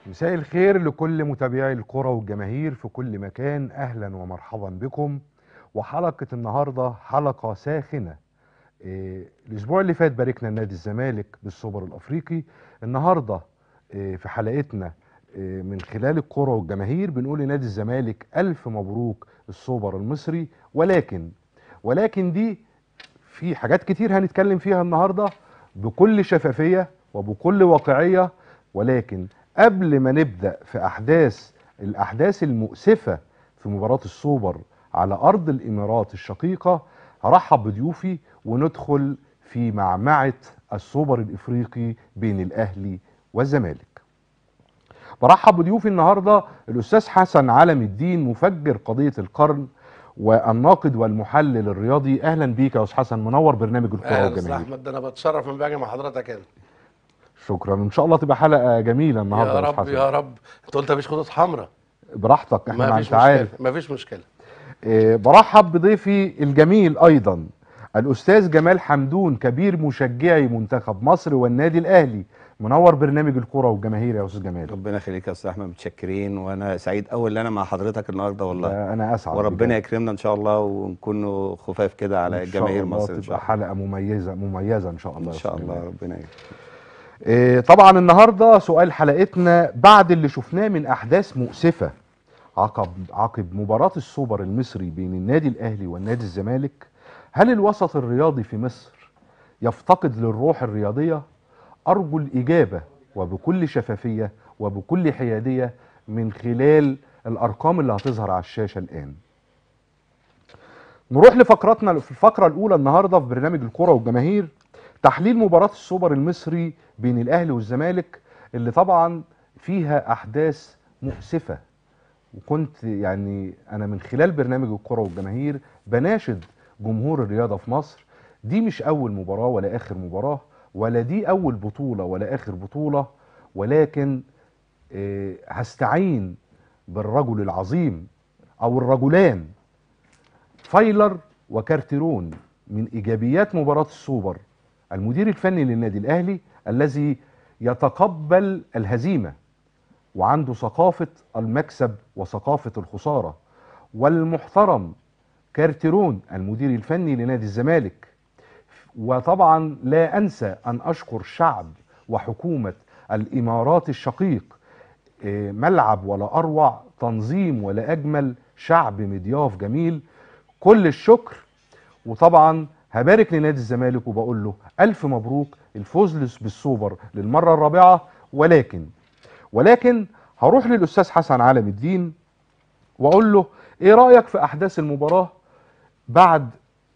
مساء الخير لكل متابعي الكرة والجماهير في كل مكان أهلا ومرحبا بكم وحلقة النهاردة حلقة ساخنة إيه، الأسبوع اللي فات باركنا نادي الزمالك بالسوبر الأفريقي النهاردة إيه، في حلقتنا إيه، من خلال الكرة والجماهير بنقول لنادي الزمالك ألف مبروك السوبر المصري ولكن ولكن دي في حاجات كتير هنتكلم فيها النهاردة بكل شفافية وبكل واقعية ولكن قبل ما نبدأ في أحداث الأحداث المؤسفة في مباراة السوبر على أرض الإمارات الشقيقة هرحب بضيوفي وندخل في معمعة السوبر الإفريقي بين الأهلي والزمالك برحب بضيوفي النهاردة الأستاذ حسن علم الدين مفجر قضية القرن والناقد والمحلل الرياضي اهلا بيك يا استاذ حسن منور برنامج الكره اهلا استاذ والجماهير احمد ده انا بتشرف من باجي مع حضرتك هنا شكرا ان شاء الله تبقى حلقه جميله النهارده يا أستاذ رب حسن. يا رب انت قلت مفيش خطوط حمراء براحتك احنا ما ما فيش انت عارف مشكله ما فيش مشكله إيه، برحب بضيفي الجميل ايضا الاستاذ جمال حمدون كبير مشجعي منتخب مصر والنادي الاهلي منور برنامج الكره والجماهير يا استاذ جمال ربنا يخليك يا استاذ احمد متشكرين وانا سعيد قوي ان انا مع حضرتك النهارده والله ده انا اسعد وربنا بجد. يكرمنا ان شاء الله ونكون خفاف كده على إن شاء جماهير الله مصر ان تبقى شاء الله حلقه مميزه مميزه ان شاء الله ان يا شاء أستاذ الله جمال. ربنا يكرمك إيه، طبعا النهارده سؤال حلقتنا بعد اللي شفناه من احداث مؤسفه عقب عقب مباراه السوبر المصري بين النادي الاهلي والنادي الزمالك هل الوسط الرياضي في مصر يفتقد للروح الرياضيه ارجو الاجابه وبكل شفافيه وبكل حياديه من خلال الارقام اللي هتظهر على الشاشه الان نروح لفقرتنا في الفقره الاولى النهارده في برنامج الكره والجماهير تحليل مباراة السوبر المصري بين الأهلي والزمالك اللي طبعا فيها أحداث مؤسفة وكنت يعني أنا من خلال برنامج الكرة والجماهير بناشد جمهور الرياضة في مصر دي مش أول مباراة ولا آخر مباراة ولا دي أول بطولة ولا آخر بطولة ولكن آه، هستعين بالرجل العظيم أو الرجلان فايلر وكارتيرون من ايجابيات مباراه السوبر المدير الفني للنادي الاهلي الذي يتقبل الهزيمه وعنده ثقافه المكسب وثقافه الخساره والمحترم كارتيرون المدير الفني لنادي الزمالك وطبعا لا انسى ان اشكر شعب وحكومه الامارات الشقيق إيه، ملعب ولا اروع تنظيم ولا اجمل شعب مضياف جميل كل الشكر وطبعا هبارك لنادي الزمالك وبقول له الف مبروك الفوز لس- بالسوبر للمره الرابعه ولكن ولكن هروح للاستاذ حسن علم الدين واقول له ايه رايك في احداث المباراه بعد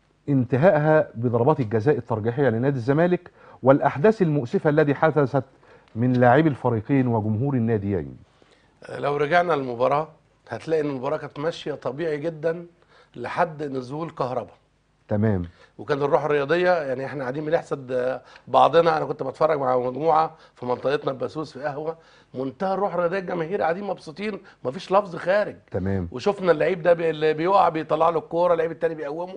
انتهائها بضربات الجزاء الترجيحيه لنادي الزمالك والاحداث المؤسفه التي حدثت من لاعبي الفريقين وجمهور الناديين لو رجعنا للمباراه هتلاقي ان المباراه كانت ماشيه طبيعي جدا لحد نزول كهرباء تمام وكان الروح الرياضيه يعني احنا قاعدين بنحسد آه، بعضنا انا كنت بتفرج مع مجموعه في منطقتنا البسوس في قهوه منتهى الروح الرياضيه الجماهير قاعدين مبسوطين مفيش لفظ خارج تمام وشفنا اللعيب ده بي- اللي بيقع بيطلع له الكوره اللعيب التاني بيقومه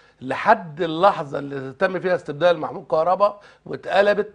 لحد اللحظه اللي تم فيها استبدال محمود كهربا واتقلبت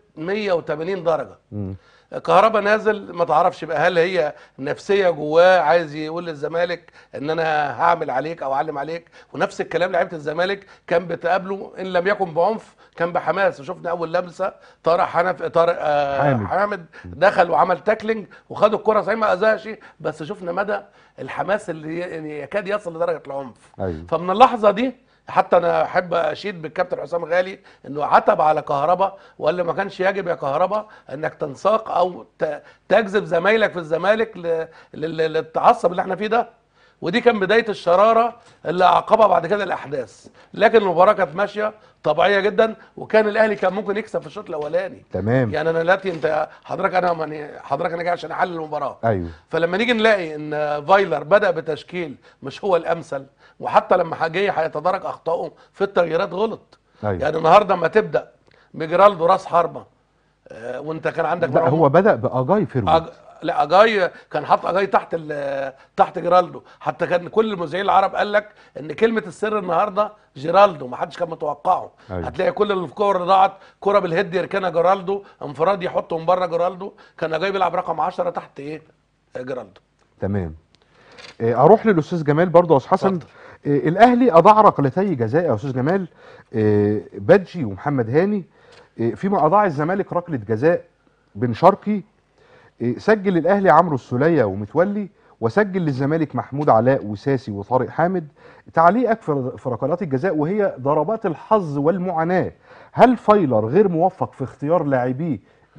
180 درجه مم. كهربا نازل ما تعرفش بقى هل هي نفسيه جواه عايز يقول للزمالك ان انا هعمل عليك او اعلم عليك ونفس الكلام لعيبه الزمالك كان بتقابله ان لم يكن بعنف كان بحماس وشفنا اول لمسه طارق حنف طارق آه حامد. حامد دخل وعمل تاكلينج وخد الكره صحيح ما اذاش بس شفنا مدى الحماس اللي ي- يعني يكاد يصل لدرجه العنف ايوه فمن اللحظه دي حتى انا احب اشيد بالكابتن حسام غالي انه عتب على كهربا وقال له ما كانش يجب يا كهربا انك تنساق او ت- تجذب زمايلك في الزمالك ل- لل- للتعصب اللي احنا فيه ده ودي كان بدايه الشراره اللي عقبها بعد كده الاحداث لكن المباراه كانت ماشيه طبيعيه جدا وكان الاهلي كان ممكن يكسب في الشوط الاولاني تمام يعني انا دلوقتي انت حضرتك انا يعني حضرتك انا جاي عشان احلل المباراه ايوه فلما نيجي نلاقي ان فايلر بدا بتشكيل مش هو الامثل وحتى لما جاي هيتدارك اخطائه في التغييرات غلط ايوه يعني النهارده ما تبدا بجرالدو راس حربه آه، وانت كان عندك لا مرعوب- هو بدأ بأجاي فيرويد أج... لا اجاي كان حاطط اجاي تحت ال- تحت جيرالدو حتى كان كل المذيعين العرب قال لك ان كلمه السر النهارده جيرالدو ما حدش كان متوقعه أيوة. هتلاقي كل الكور اللي ضاعت كره بالهيد يركنها جيرالدو انفراد يحطه من بره جيرالدو كان اجاي بيلعب رقم 10 تحت ايه جيرالدو تمام آه، اروح للاستاذ جمال برضه يا استاذ حسن اتفضل. آه، الاهلي اضاع ركلتي جزاء يا استاذ جمال آه، بادجي ومحمد هاني آه، فيما اضاع الزمالك ركله جزاء بن شرقي آه، سجل الاهلي عمرو السوليه ومتولي وسجل للزمالك محمود علاء وساسي وطارق حامد تعليقك في في ركلات الجزاء وهي ضربات الحظ والمعاناه هل فايلر غير موفق في اختيار لاعبيه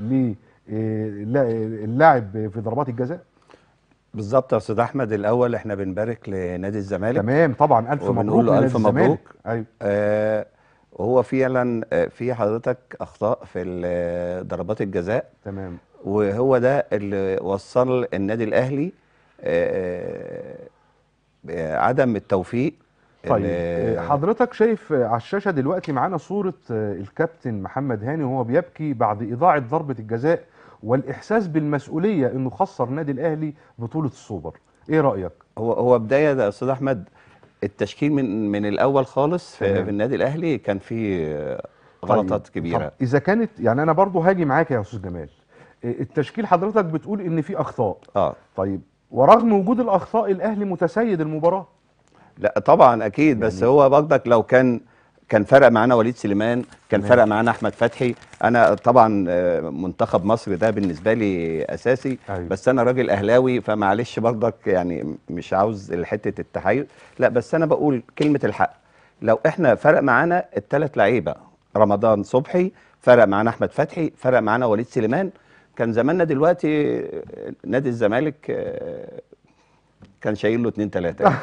للاعب في ضربات الجزاء بالظبط يا استاذ احمد الاول احنا بنبارك لنادي الزمالك تمام طبعا الف وبنقول مبروك له لنادي ألف الزمالك. مبروك. ايوه آه وهو فعلا آه، في حضرتك اخطاء في ال- ضربات الجزاء تمام وهو ده اللي وصل النادي الاهلي آه، آه، عدم التوفيق طيب اللي- آه، حضرتك شايف آه، على الشاشه دلوقتي معانا صوره آه، الكابتن محمد هاني وهو بيبكي بعد اضاعه ضربه الجزاء والاحساس بالمسؤوليه انه خسر النادي الاهلي بطوله السوبر ايه رايك هو هو بدايه ده يا استاذ احمد التشكيل من من الاول خالص في, تمام. في النادي الاهلي كان فيه آه، غلطات طيب، كبيره طب اذا كانت يعني انا برضو هاجي معاك يا استاذ جمال آه، التشكيل حضرتك بتقول ان في اخطاء اه طيب ورغم وجود الاخطاء الاهلي متسيد المباراه لا طبعا اكيد بس يعني- هو برضك لو كان كان فرق معانا وليد سليمان كان تمام. فرق معانا احمد فتحي انا طبعا آه، منتخب مصر ده بالنسبه لي اساسي أيوة. بس انا راجل اهلاوي فمعلش برضك يعني مش عاوز حته التحيز لا بس انا بقول كلمه الحق لو احنا فرق معانا الثلاث لعيبه رمضان صبحي فرق معانا احمد فتحي فرق معانا وليد سليمان كان زماننا دلوقتي آه، نادي الزمالك آه، كان شايل له اتنين تلاته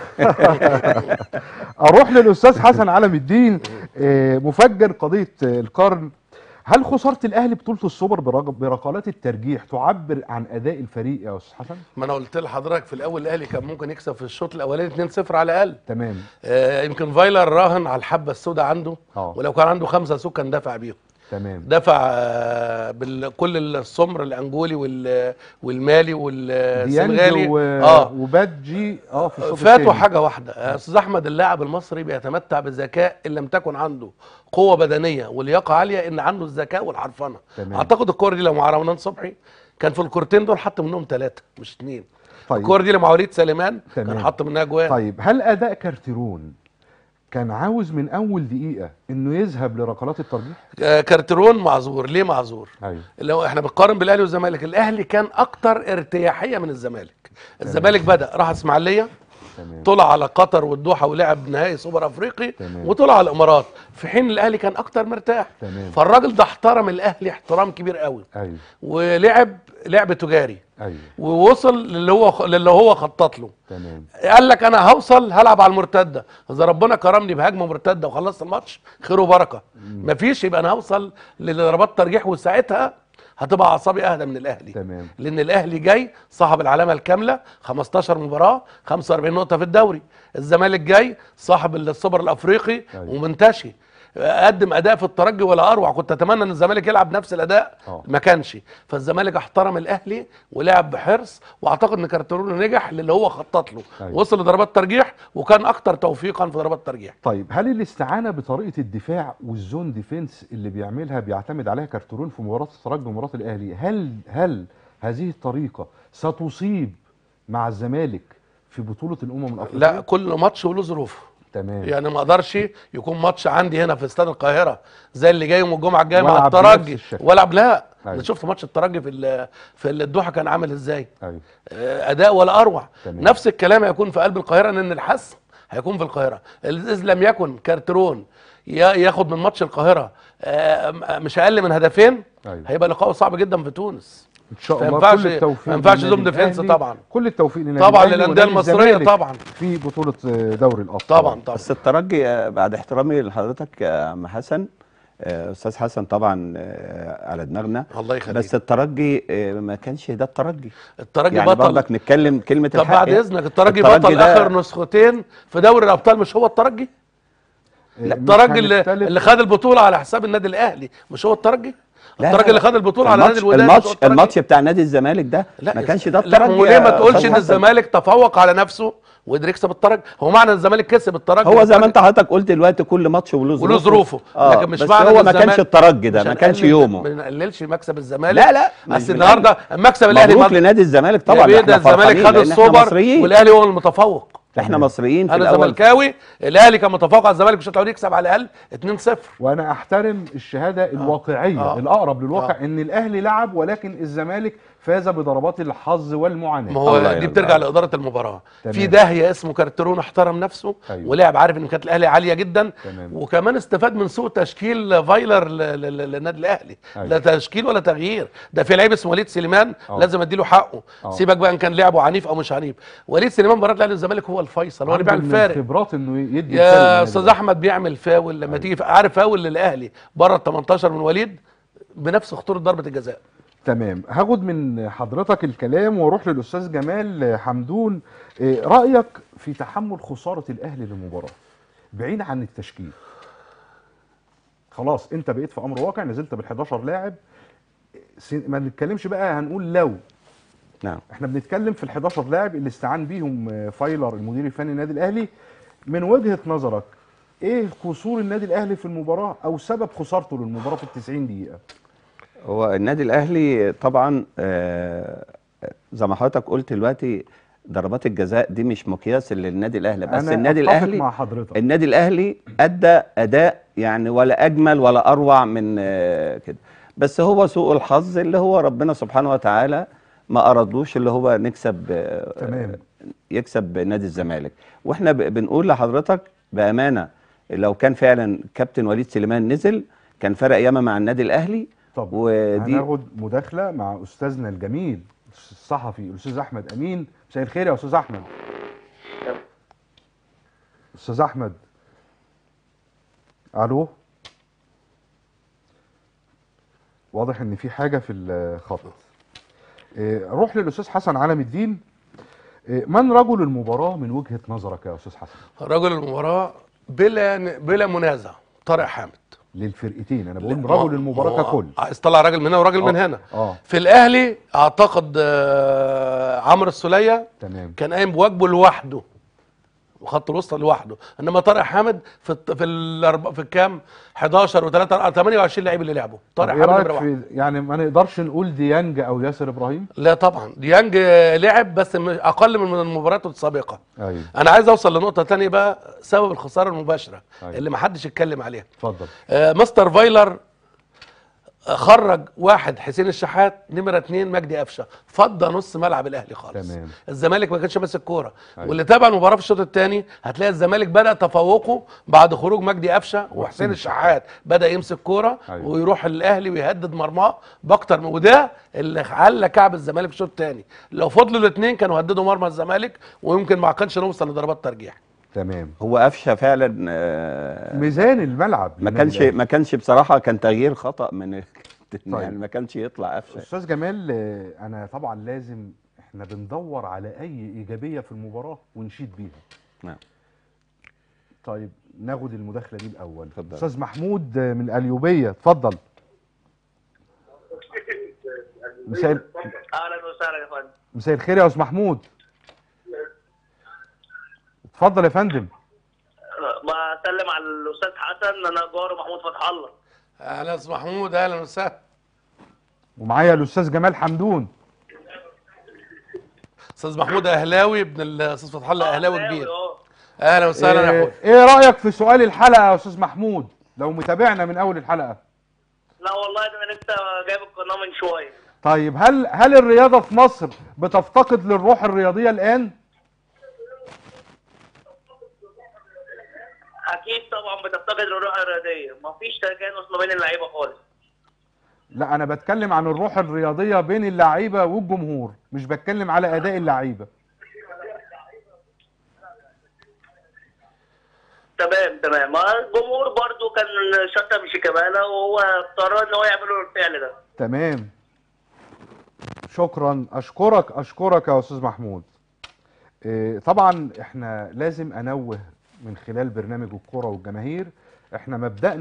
اروح للاستاذ حسن علم الدين آه، مفجر قضيه آه، القرن هل خساره الاهلي بطوله السوبر برق- بركلات الترجيح تعبر عن اداء الفريق يا استاذ حسن ما انا قلت لحضرتك في الاول الاهلي كان ممكن يكسب في الشوط الاولاني 2-0 على الاقل تمام آه يمكن فايلر راهن على الحبه السوداء عنده اه ولو كان عنده خمسه سوق كان دافع بيهم تمام دفع آه، بكل السمر الانجولي وال- والمالي والسنغالي ديانج و... اه وبادجي اه في الشوط فاتوا التاني. حاجه واحده يا استاذ احمد اللاعب المصري بيتمتع بذكاء ان لم تكن عنده قوه بدنيه ولياقه عاليه ان عنده الذكاء والحرفنه تمام. اعتقد الكوره دي لو مع رمضان صبحي كان في الكورتين دول حط منهم ثلاثه مش اثنين طيب الكوره دي لما وليد سليمان كان تمام. حط منها جوان طيب هل اداء كارتيرون كان عاوز من اول دقيقه انه يذهب لركلات الترجيح آه، كارترون معذور ليه معذور ايوه لو احنا بنقارن بالاهلي والزمالك الاهلي كان اكتر ارتياحيه من الزمالك الزمالك بدا راح اسماعيليه تمام طلع على قطر والدوحه ولعب نهائي سوبر افريقي تمام. وطلع على الامارات في حين الاهلي كان اكتر مرتاح تمام. فالراجل ده احترم الاهلي احترام كبير قوي ايوه ولعب لعب تجاري ايوه ووصل للي هو للي هو خطط له تمام قال لك انا هوصل هلعب على المرتده اذا ربنا كرمني بهجمه مرتده وخلصت الماتش خير وبركه مفيش يبقى انا هوصل لضربات ترجيح وساعتها هتبقى اعصابي اهدى من الاهلي تمام لان الاهلي جاي صاحب العلامه الكامله 15 مباراه 45 نقطه في الدوري الزمالك جاي صاحب السوبر الافريقي أيوة. ومنتشي قدم اداء في الترجي ولا اروع كنت اتمنى ان الزمالك يلعب نفس الاداء آه. ما كانش فالزمالك احترم الاهلي ولعب بحرص واعتقد ان كارترون نجح للي هو خطط له أيوة. وصل لضربات ترجيح وكان اكتر توفيقا في ضربات الترجيح طيب هل الاستعانه بطريقه الدفاع والزون ديفنس اللي بيعملها بيعتمد عليها كارترون في مباراه الترجي ومباراه الاهلي هل هل هذه الطريقه ستصيب مع الزمالك في بطوله الامم الافريقيه لا كل ماتش وله ظروفه تمام يعني ما اقدرش يكون ماتش عندي هنا في استاد القاهره زي اللي جاي يوم الجمعه الجايه مع وألعب الترجي بنفس الشكل. والعب لا أيوة. انا شفت ماتش الترجي في ال- في الدوحه كان عامل ازاي ايوه آه، اداء ولا اروع تمام. نفس الكلام هيكون في قلب القاهره لان الحسم هيكون في القاهره اذ لم يكن كارترون يا- ياخد من ماتش القاهره آه، م- مش اقل من هدفين أيوة. هيبقى لقاء صعب جدا في تونس ان شاء ما الله ينفعش- كل التوفيق ما ينفعش للنادي زوم ديفنس الأهلي. طبعا. كل التوفيق للنادي طبعا الأهلي للانديه ونادي المصريه الزمالك طبعا في بطوله دوري الابطال طبعا طبعا بس الترجي آه، بعد احترامي لحضرتك يا عم حسن آه، استاذ حسن طبعا آه، على دماغنا الله يخليك بس الترجي آه، ما كانش ده الترجي الترجي يعني بطل برضك نتكلم كلمه طب الحق بعد يعني. اذنك الترجي, الترجي بطل ده- اخر نسختين في دوري الابطال مش هو الترجي لا الترجي اللي, اللي خد البطوله على حساب النادي الاهلي مش هو الترجي لا، الترجي لا، اللي خد البطوله على نادي الماتش الوداد الماتش والترجي. الماتش بتاع نادي الزمالك ده لا ما كانش ده لا الترجي وليه ما يا تقولش أستاذ ان حسن. الزمالك تفوق على نفسه وقدر يكسب الترجي هو معنى الزمالك كسب الترجي هو زي ما الترجي- انت حضرتك قلت دلوقتي كل ماتش وله ظروفه وله ظروفه آه لكن مش بس معنى هو إن ما كانش الزمالك- الترجي ده مش ما كانش هنقلل- يومه ما نقللش مكسب الزمالك لا لا بس مش النهارده مكسب الاهلي مبروك مض- لنادي الزمالك طبعا طبعا يا احنا ده الزمالك فرحانين خد لأن احنا السوبر مصريين والاهلي هو المتفوق احنا مصريين في انا الاول زملكاوي الاهلي كان متفوق على الزمالك مش هتقعد يكسب على الاقل 2-0 وانا احترم الشهاده الواقعيه آه. الاقرب للواقع آه. ان الاهلي لعب ولكن الزمالك فاز بضربات الحظ والمعاناه ما هو الله دي يرضى بترجع عليك. لاداره المباراه تمام. في داهيه اسمه كارترون احترم نفسه أيوة. ولعب عارف ان كانت الاهلي عاليه جدا تمام. وكمان استفاد من سوء تشكيل فايلر ل- ل- ل- للنادي الاهلي أيوة. لا تشكيل ولا تغيير ده في لعيب اسمه وليد سليمان أه. لازم اديله حقه أه. سيبك بقى ان كان لعبه عنيف او مش عنيف وليد سليمان مباراه الاهلي والزمالك هو الفيصل هو اللي عنده بيعمل من فارق الخبرات انه يدي الفرق يا للنادي استاذ الأهلي. احمد بيعمل فاول لما تيجي عارف فاول للاهلي بره ال 18 من وليد بنفس خطوره ضربه الجزاء تمام هاخد من حضرتك الكلام واروح للاستاذ جمال حمدون إيه رايك في تحمل خساره الاهلي للمباراه بعيد عن التشكيل خلاص انت بقيت في امر واقع نزلت بال11 لاعب سن- ما نتكلمش بقى هنقول لو نعم احنا بنتكلم في ال11 لاعب اللي استعان بيهم آه، فايلر المدير الفني للنادي الاهلي من وجهه نظرك ايه قصور النادي الاهلي في المباراه او سبب خسارته للمباراه في ال 90 دقيقه هو النادي الاهلي طبعا آه، زي ما حضرتك قلت دلوقتي ضربات الجزاء دي مش مقياس للنادي الاهلي بس أنا النادي أتفق الاهلي مع حضرتك. النادي الاهلي ادى اداء يعني ولا اجمل ولا اروع من آه، كده بس هو سوء الحظ اللي هو ربنا سبحانه وتعالى ما ارادوش اللي هو نكسب آه، تمام. يكسب نادي الزمالك واحنا ب- بنقول لحضرتك بامانه لو كان فعلا كابتن وليد سليمان نزل كان فرق ياما مع النادي الاهلي طب ودي هناخد مداخله مع استاذنا الجميل الصحفي الاستاذ احمد امين مساء الخير يا استاذ احمد استاذ احمد الو واضح ان في حاجه في الخط إيه، روح للاستاذ حسن علم الدين إيه، من رجل المباراه من وجهه نظرك يا استاذ حسن رجل المباراه بلا بلا منازع طارق حامد للفرقتين انا لا، بقول ما- رجل المباراه ما- ككل عايز تطلع راجل من هنا وراجل من آه، هنا اه في الاهلي اعتقد آه، عمرو السوليه تمام كان قايم بواجبه لوحده وخط الوسط لوحده انما طارق حامد في الت- في الأرب... في الكام 11 و3 28 لعيب اللي لعبوا طب طارق ايه حامد رايك نمرة واحد. في يعني ما نقدرش نقول ديانج او ياسر ابراهيم لا طبعا ديانج آه، لعب بس م- اقل من المباريات السابقه ايوه انا عايز اوصل لنقطه تانية بقى سبب الخساره المباشره أيوة. اللي ما حدش اتكلم عليها اتفضل آه، مستر فايلر آه، خرج واحد حسين الشحات نمره اتنين مجدي قفشه فضى نص ملعب الاهلي خالص تمام. الزمالك ما كانش ماسك كوره أيوة. واللي تابع المباراه في الشوط الثاني هتلاقي الزمالك بدا تفوقه بعد خروج مجدي قفشه وحسين الشحات بدا يمسك كوره أيوة. ويروح الاهلي ويهدد مرماه باكتر من وده اللي على كعب الزمالك في الشوط الثاني لو فضلوا الاثنين كانوا هددوا مرمى الزمالك ويمكن ما كانش نوصل لضربات ترجيح تمام هو قفشه فعلا آه، ميزان الملعب ما للنادي كانش الأهلي. ما كانش بصراحه كان تغيير خطا من طيب. يعني ما كانش يطلع قفشه استاذ جمال آه، انا طبعا لازم احنا بندور على اي ايجابيه في المباراه ونشيد بيها نعم طيب ناخد المداخله دي الاول اتفضل. استاذ محمود آه، من القليوبيه اتفضل مساء اهلا وسهلا يا فندم مساء الخير يا استاذ محمود اتفضل يا فندم بسلم على الاستاذ حسن انا جار محمود فتح الله اهلا يا استاذ محمود اهلا وسهلا ومعايا الاستاذ جمال حمدون استاذ محمود اهلاوي ابن الاستاذ فتح الله اهلاوي كبير اه اهلا وسهلا يا ايه, اخويا ايه رايك في سؤال الحلقه يا استاذ محمود لو متابعنا من اول الحلقه لا والله ده انا لسه جايب القناه من شويه طيب هل هل الرياضه في مصر بتفتقد للروح الرياضيه الان اكيد طبعا بتفتقد للروح الرياضيه مفيش تجانس ما بين اللعيبه خالص لا انا بتكلم عن الروح الرياضيه بين اللعيبه والجمهور مش بتكلم على اداء اللعيبه تمام تمام ما الجمهور برضو كان شتم شيكابالا وهو اضطر ان هو يعمل له الفعل ده تمام شكرا اشكرك اشكرك يا استاذ محمود إيه، طبعا احنا لازم انوه من خلال برنامج الكرة والجماهير احنا مبدأنا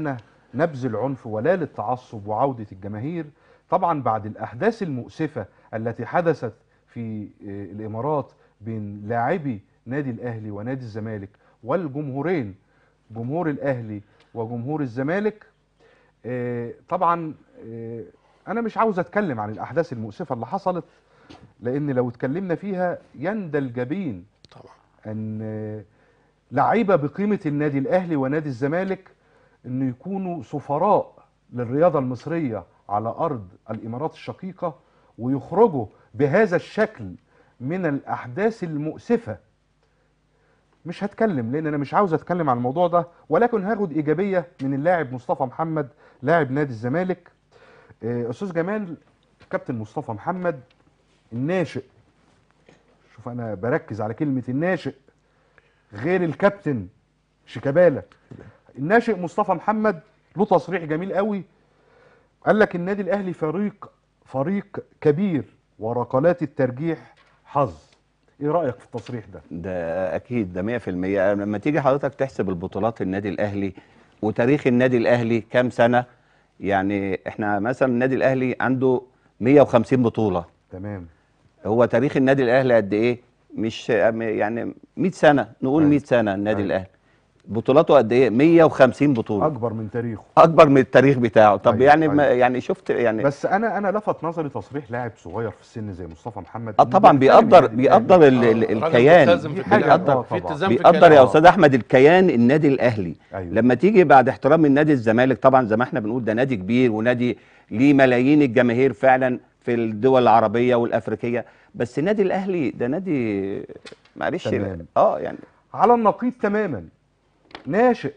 نبذ العنف ولا للتعصب وعودة الجماهير طبعا بعد الأحداث المؤسفة التي حدثت في آه، الإمارات بين لاعبي نادي الأهلي ونادي الزمالك والجمهورين جمهور الأهلي وجمهور الزمالك آه، طبعا آه، أنا مش عاوز أتكلم عن الأحداث المؤسفة اللي حصلت لأن لو اتكلمنا فيها يندى الجبين طبعا ان لعيبه بقيمه النادي الاهلي ونادي الزمالك انه يكونوا سفراء للرياضه المصريه على ارض الامارات الشقيقه ويخرجوا بهذا الشكل من الاحداث المؤسفه مش هتكلم لان انا مش عاوز اتكلم عن الموضوع ده ولكن هاخد ايجابيه من اللاعب مصطفى محمد لاعب نادي الزمالك آه، استاذ جمال كابتن مصطفى محمد الناشئ شوف انا بركز على كلمه الناشئ غير الكابتن شيكابالا الناشئ مصطفى محمد له تصريح جميل قوي قال لك النادي الاهلي فريق فريق كبير وركلات الترجيح حظ ايه رايك في التصريح ده ده اكيد ده 100% لما تيجي حضرتك تحسب البطولات النادي الاهلي وتاريخ النادي الاهلي كام سنه يعني احنا مثلا النادي الاهلي عنده 150 بطوله تمام هو تاريخ النادي الاهلي قد ايه مش يعني 100 سنه نقول أيوة. 100 سنه النادي أيوة. الاهلي بطولاته قد ايه 150 بطوله اكبر من تاريخه اكبر من التاريخ بتاعه طب أيوة، يعني ما أيوة. يعني شفت يعني بس انا انا لفت نظري تصريح لاعب صغير في السن زي مصطفى محمد اه إنه طبعا بيحترم بيقدر النادي الأهلي. بيقدر ال- آه، ال- راجل الكيان ملتزم في دي حاجة الكيان. آه في طبعا. التزام في بيقدر الكيان. يا آه. استاذ احمد الكيان النادي الاهلي أيوة. لما تيجي بعد احترام النادي الزمالك طبعا زي ما احنا بنقول ده نادي كبير ونادي ليه ملايين الجماهير فعلا في الدول العربيه والافريقيه بس النادي الاهلي ده نادي معلش تمام. اه يعني على النقيض تماما ناشئ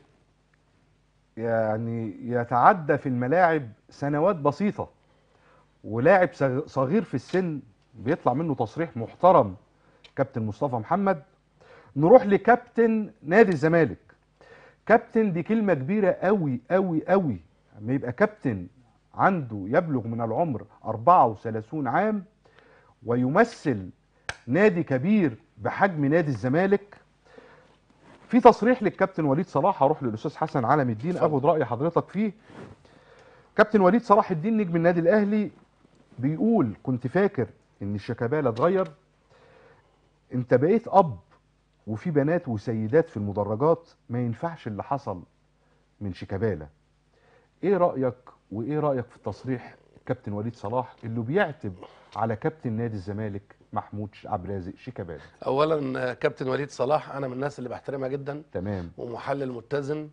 يعني يتعدى في الملاعب سنوات بسيطة ولاعب صغ- صغير في السن بيطلع منه تصريح محترم كابتن مصطفى محمد نروح لكابتن نادي الزمالك كابتن دي كلمة كبيرة قوي قوي قوي لما يبقى كابتن عنده يبلغ من العمر 34 عام ويمثل نادي كبير بحجم نادي الزمالك في تصريح للكابتن وليد صلاح هروح للاستاذ حسن علم الدين اخد راي حضرتك فيه كابتن وليد صلاح الدين نجم النادي الاهلي بيقول كنت فاكر ان الشيكابالا اتغير انت بقيت اب وفي بنات وسيدات في المدرجات ما ينفعش اللي حصل من شيكابالا ايه رايك وايه رايك في تصريح كابتن وليد صلاح اللي بيعتب على كابتن نادي الزمالك محمود عبد الرازق شيكابالا اولا آه، كابتن وليد صلاح انا من الناس اللي بحترمها جدا تمام ومحلل متزن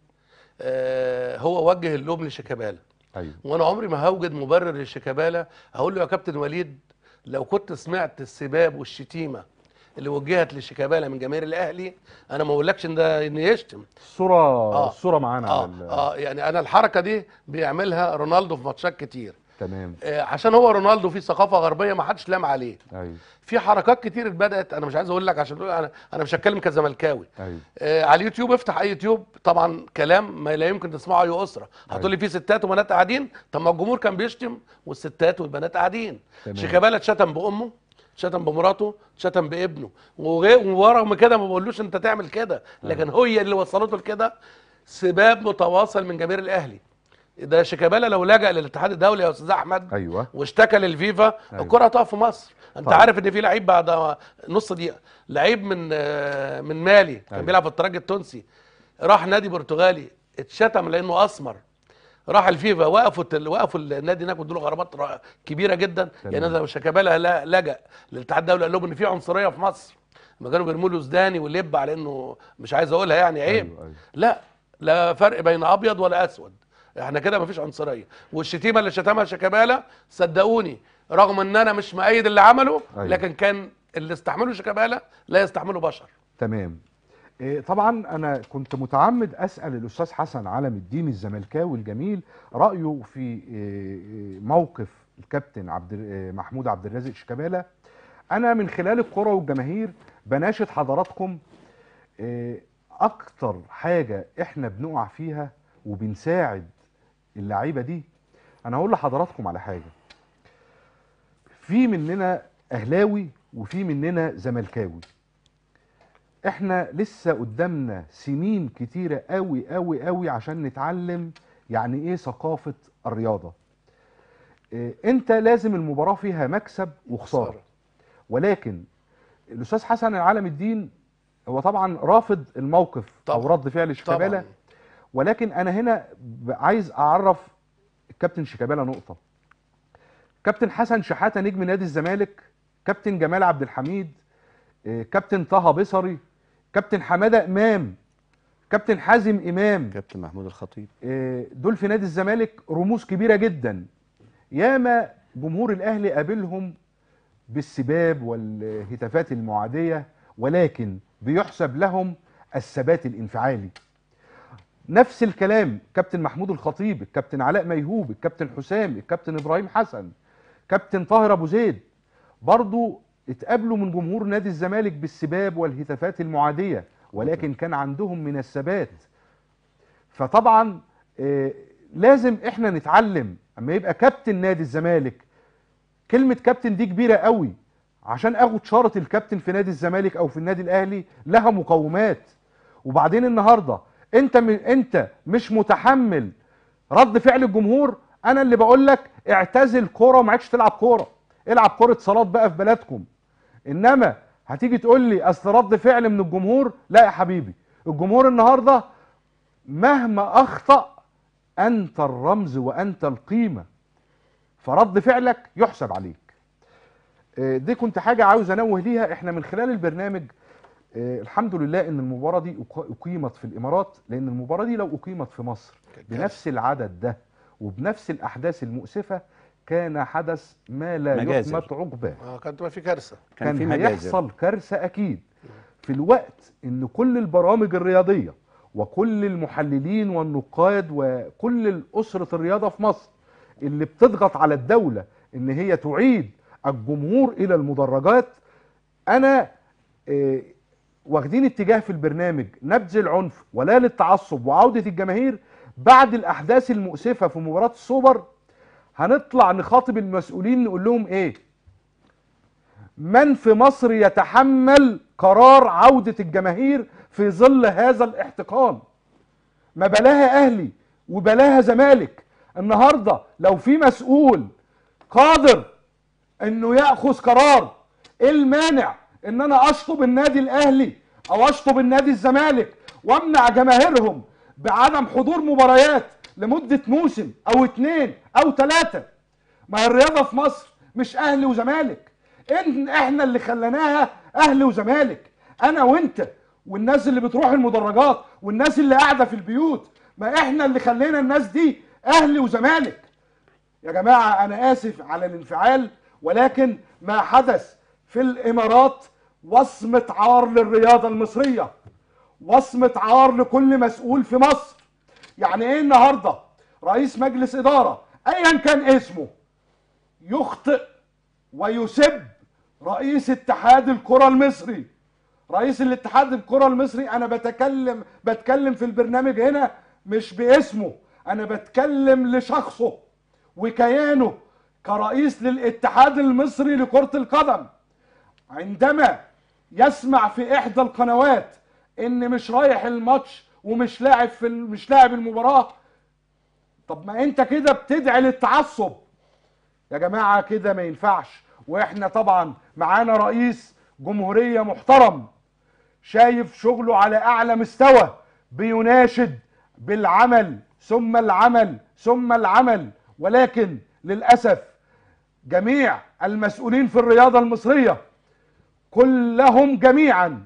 آه، هو وجه اللوم لشيكابالا ايوه وانا عمري ما هوجد مبرر لشيكابالا هقول له يا كابتن وليد لو كنت سمعت السباب والشتيمه اللي وجهت لشيكابالا من جماهير الاهلي انا ما اقولكش ان ده ان يشتم الصوره آه. الصوره معانا اه على ال- اه يعني انا الحركه دي بيعملها رونالدو في ماتشات كتير تمام آه عشان هو رونالدو في ثقافه غربيه ما حدش لام عليه ايوه في حركات كتير بدات انا مش عايز اقول لك عشان تقول انا انا مش هتكلم كزملكاوي ايوه آه على اليوتيوب افتح اي يوتيوب طبعا كلام ما لا يمكن تسمعه اي اسره هتقول لي في ستات وبنات قاعدين طب ما الجمهور كان بيشتم والستات والبنات قاعدين تمام. شيكابالا اتشتم بامه اتشتم بمراته اتشتم بابنه وغير ورغم كده ما بقولوش انت تعمل كده لكن هي اللي وصلته لكده سباب متواصل من جماهير الاهلي ده شيكابالا لو لجأ للاتحاد الدولي يا استاذ احمد ايوه واشتكى للفيفا أيوة. الكره هتقف في مصر انت طبعا. عارف ان في لعيب بعد نص دقيقه لعيب من آه، من مالي كان أيوة. بيلعب في الترجي التونسي راح نادي برتغالي اتشتم لانه اسمر راح الفيفا وقفوا التل... وقفوا النادي هناك وادوا له غرامات را- كبيره جدا تمام. يعني لو شيكابالا لا- لجأ للاتحاد الدولي قال لهم ان في عنصريه في مصر لما كانوا بيرموا له زداني ولب على انه مش عايز اقولها يعني عيب أيوة، أيوة. لا لا فرق بين ابيض ولا اسود احنا كده مفيش عنصريه والشتيمه اللي شتمها شيكابالا صدقوني رغم ان انا مش مؤيد اللي عمله أيوة. لكن كان اللي استحمله شيكابالا لا يستحمله بشر تمام إيه، طبعا انا كنت متعمد اسال الاستاذ حسن علم الدين الزملكاوي الجميل رايه في إيه، إيه، موقف الكابتن عبد إيه، محمود عبد الرازق شيكابالا انا من خلال الكره والجماهير بناشد حضراتكم إيه، اكتر حاجه احنا بنقع فيها وبنساعد اللعيبه دي انا هقول لحضراتكم على حاجه في مننا اهلاوي وفي مننا زملكاوي احنا لسه قدامنا سنين كتيرة قوي قوي قوي عشان نتعلم يعني ايه ثقافه الرياضه إيه انت لازم المباراه فيها مكسب وخساره خسارة. ولكن الاستاذ حسن العالم الدين هو طبعا رافض الموقف او طبعاً. رد فعل شيكابالا طبعا ولكن انا هنا ب- عايز اعرف الكابتن شيكابالا نقطه كابتن حسن شحاته نجم نادي الزمالك كابتن جمال عبد الحميد آه، كابتن طه بصري كابتن حماده امام كابتن حازم امام كابتن محمود الخطيب آه، دول في نادي الزمالك رموز كبيره جدا ياما جمهور الاهلي قابلهم بالسباب والهتافات المعاديه ولكن بيحسب لهم الثبات الانفعالي نفس الكلام كابتن محمود الخطيب الكابتن علاء ميهوب الكابتن حسام الكابتن ابراهيم حسن كابتن طاهر ابو زيد برضو اتقابلوا من جمهور نادي الزمالك بالسباب والهتافات المعاديه ولكن كان عندهم من الثبات فطبعا آه، لازم احنا نتعلم اما يبقى كابتن نادي الزمالك كلمه كابتن دي كبيره قوي عشان اخد شاره الكابتن في نادي الزمالك او في النادي الاهلي لها مقومات وبعدين النهارده انت م... انت مش متحمل رد فعل الجمهور انا اللي بقول لك اعتزل كوره وما عادش تلعب كوره العب كوره صالات بقى في بلدكم انما هتيجي تقول لي اصل رد فعل من الجمهور لا يا حبيبي الجمهور النهارده مهما اخطا انت الرمز وانت القيمه فرد فعلك يحسب عليك آه، دي كنت حاجه عاوز انوه ليها احنا من خلال البرنامج آه، الحمد لله ان المباراه دي أق- اقيمت في الامارات لان المباراه دي لو اقيمت في مصر كانت بنفس العدد ده وبنفس الاحداث المؤسفه كان حدث ما لا مجازر. يحمد عقباه اه كانت تبقى في كارثه كان في كان مجازر هيحصل كارثه اكيد في الوقت ان كل البرامج الرياضيه وكل المحللين والنقاد وكل الاسره الرياضه في مصر اللي بتضغط على الدوله ان هي تعيد الجمهور الى المدرجات انا آه، واخدين اتجاه في البرنامج نبذ العنف ولا للتعصب وعوده الجماهير بعد الاحداث المؤسفه في مباراه السوبر هنطلع نخاطب المسؤولين نقول لهم ايه من في مصر يتحمل قرار عودة الجماهير في ظل هذا الاحتقان ما بلاها أهلي وبلاها زمالك النهاردة لو في مسؤول قادر انه ياخذ قرار ايه المانع ان انا اشطب النادي الاهلي او اشطب النادي الزمالك وامنع جماهيرهم بعدم حضور مباريات لمده موسم او اتنين او تلاته ما هي الرياضه في مصر مش اهلي وزمالك إن احنا اللي خليناها اهلي وزمالك انا وانت والناس اللي بتروح المدرجات والناس اللي قاعده في البيوت ما احنا اللي خلينا الناس دي اهلي وزمالك يا جماعة أنا آسف على الانفعال ولكن ما حدث في الإمارات وصمة عار للرياضة المصرية وصمة عار لكل مسؤول في مصر يعني إيه النهاردة رئيس مجلس إدارة أيا كان اسمه يخطئ ويسب رئيس اتحاد الكرة المصري رئيس الاتحاد الكرة المصري انا بتكلم بتكلم في البرنامج هنا مش باسمه انا بتكلم لشخصه وكيانه كرئيس للاتحاد المصري لكرة القدم عندما يسمع في احدى القنوات ان مش رايح الماتش ومش لاعب في ال- مش لاعب المباراة طب ما انت كده بتدعي للتعصب يا جماعة كده ما ينفعش واحنا طبعا معانا رئيس جمهورية محترم شايف شغله على اعلى مستوى بيناشد بالعمل ثم العمل ثم العمل ولكن للاسف جميع المسؤولين في الرياضه المصريه كلهم جميعا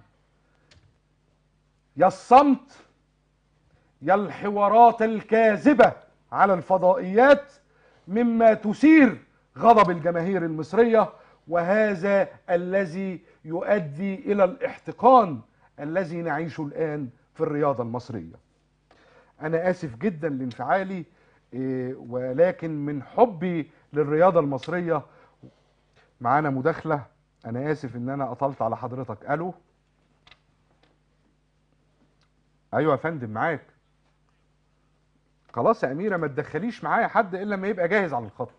يا الصمت يا الحوارات الكاذبه على الفضائيات مما تثير غضب الجماهير المصريه وهذا الذي يؤدي الى الاحتقان الذي نعيشه الان في الرياضه المصريه. انا اسف جدا لانفعالي إيه، ولكن من حبي للرياضه المصريه معانا مداخله انا اسف ان انا اطلت على حضرتك الو ايوه يا فندم معاك خلاص يا اميره ما تدخليش معايا حد الا لما يبقى جاهز على الخط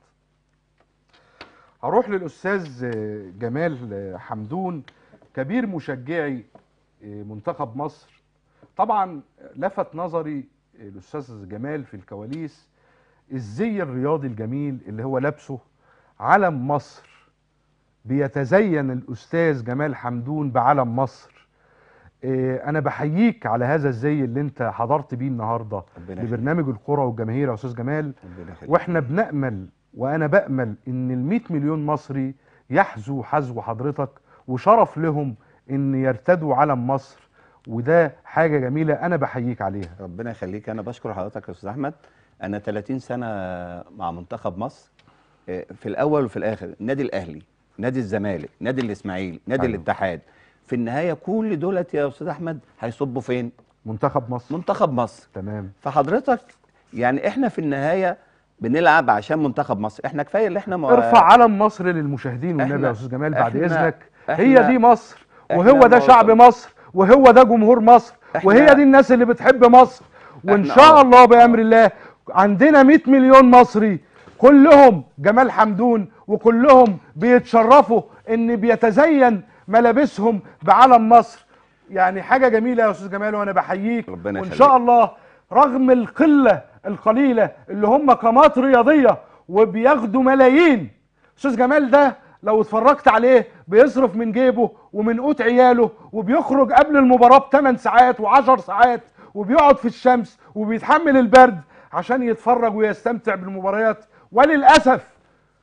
هروح للاستاذ آه، جمال آه، حمدون كبير مشجعي آه، منتخب مصر طبعا لفت نظري الاستاذ جمال في الكواليس الزي الرياضي الجميل اللي هو لابسه علم مصر بيتزين الاستاذ جمال حمدون بعلم مصر إيه، انا بحييك على هذا الزي اللي انت حضرت بيه النهارده ربنا يخليك. لبرنامج الكره والجماهير يا استاذ جمال ربنا يخليك. واحنا بنأمل وانا بأمل ان ال 100 مليون مصري يحذو حذو حضرتك وشرف لهم ان يرتدوا علم مصر وده حاجة جميلة انا بحييك عليها ربنا يخليك انا بشكر حضرتك يا استاذ احمد انا 30 سنه مع منتخب مصر آه، في الاول وفي الاخر النادي الاهلي نادي الزمالك نادي الاسماعيلي نادي أيوة. الاتحاد في النهايه كل دولت يا استاذ احمد هيصبوا فين منتخب مصر منتخب مصر تمام فحضرتك يعني احنا في النهايه بنلعب عشان منتخب مصر احنا كفايه اللي احنا ما ارفع علم مصر للمشاهدين والنبي إحنا- يا استاذ جمال بعد إحنا- اذنك إحنا- هي دي مصر إحنا وهو ده ما شعب وصل- مصر وهو ده جمهور مصر إحنا- وهي دي الناس اللي بتحب مصر وان إحنا شاء آه. الله بامر الله عندنا 100 مليون مصري كلهم جمال حمدون وكلهم بيتشرفوا ان بيتزين ملابسهم بعلم مصر يعني حاجه جميله يا استاذ جمال وانا بحييك ربنا وان يخليك. شاء الله رغم القله القليله اللي هم قامات رياضيه وبياخدوا ملايين استاذ جمال ده لو اتفرجت عليه بيصرف من جيبه ومن قوت عياله وبيخرج قبل المباراه بثمان ساعات و10 ساعات وبيقعد في الشمس وبيتحمل البرد عشان يتفرج ويستمتع بالمباريات وللاسف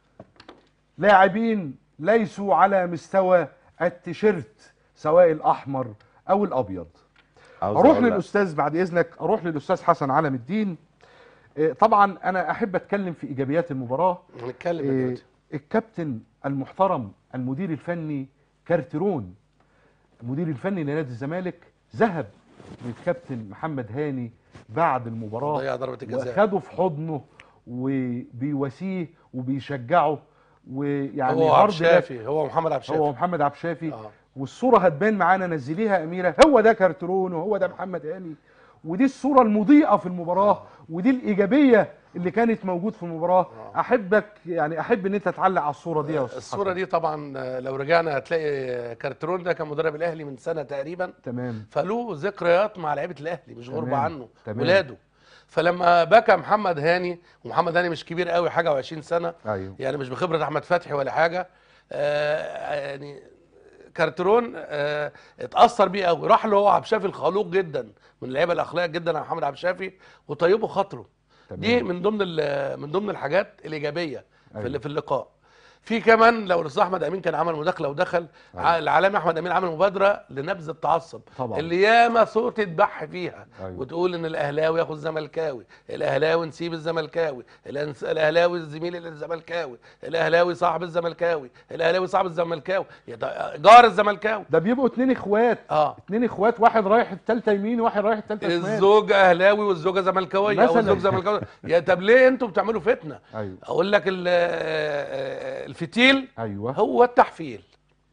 لاعبين ليسوا على مستوى التيشيرت سواء الاحمر او الابيض عاوز اروح أقول لك- للاستاذ بعد اذنك اروح للاستاذ حسن علم الدين إيه، طبعا انا احب اتكلم في ايجابيات المباراه هنتكلم إيه، دلوقتي الكابتن المحترم المدير الفني كارترون المدير الفني لنادي الزمالك ذهب للكابتن محمد هاني بعد المباراه ضيع ضربه الجزاء واخده في حضنه وبيواسيه وبيشجعه ويعني هو عبد عرض ده- الشافي هو محمد عبد هو الشافي محمد عبد الشافي آه. والصوره هتبان معانا نزليها يا اميره هو ده كارترون وهو ده محمد هاني ودي الصوره المضيئه في المباراه ودي الايجابيه اللي كانت موجود في المباراه احبك يعني احب ان انت تعلق على الصوره دي يا استاذ الصوره حسن. دي طبعا آه، لو رجعنا هتلاقي كارترون ده كان مدرب الاهلي من سنه تقريبا تمام فله ذكريات مع لعيبه الاهلي مش غربه تمام. عنه تمام. ولاده فلما بكى محمد هاني ومحمد هاني مش كبير قوي حاجه و20 سنه ايوه يعني مش بخبره احمد فتحي ولا حاجه آه يعني كارترون آه اتاثر بيه قوي راح له هو عبد الشافي الخلوق جدا من اللعيبه الاخلاق جدا على محمد عبد الشافي وطيبه خاطره تمام. دي من ضمن ال- من ضمن الحاجات الايجابيه أيوة. في ال- في اللقاء في كمان لو الاستاذ احمد امين كان عمل مداخله ودخل أيوة. العالمي احمد امين عمل مبادره لنبذ التعصب طبعا. اللي ياما صوت تبح فيها أيوة. وتقول ان الاهلاوي ياخد الزملكاوي الاهلاوي نسيب الزملكاوي الأنس- الاهلاوي الزميل الزملكاوي الاهلاوي صاحب الزملكاوي الاهلاوي صاحب الزملكاوي يا ده جار الزملكاوي ده بيبقوا اتنين اخوات اه اتنين اخوات واحد رايح التالتة يمين وواحد رايح التالتة شمال الزوج اهلاوي والزوجه زملكاويه او مثلاً. الزوج زملكاوي يا طب ليه انتوا بتعملوا فتنه ايوه اقول لك ال- آه، الفتيل ايوه هو التحفيل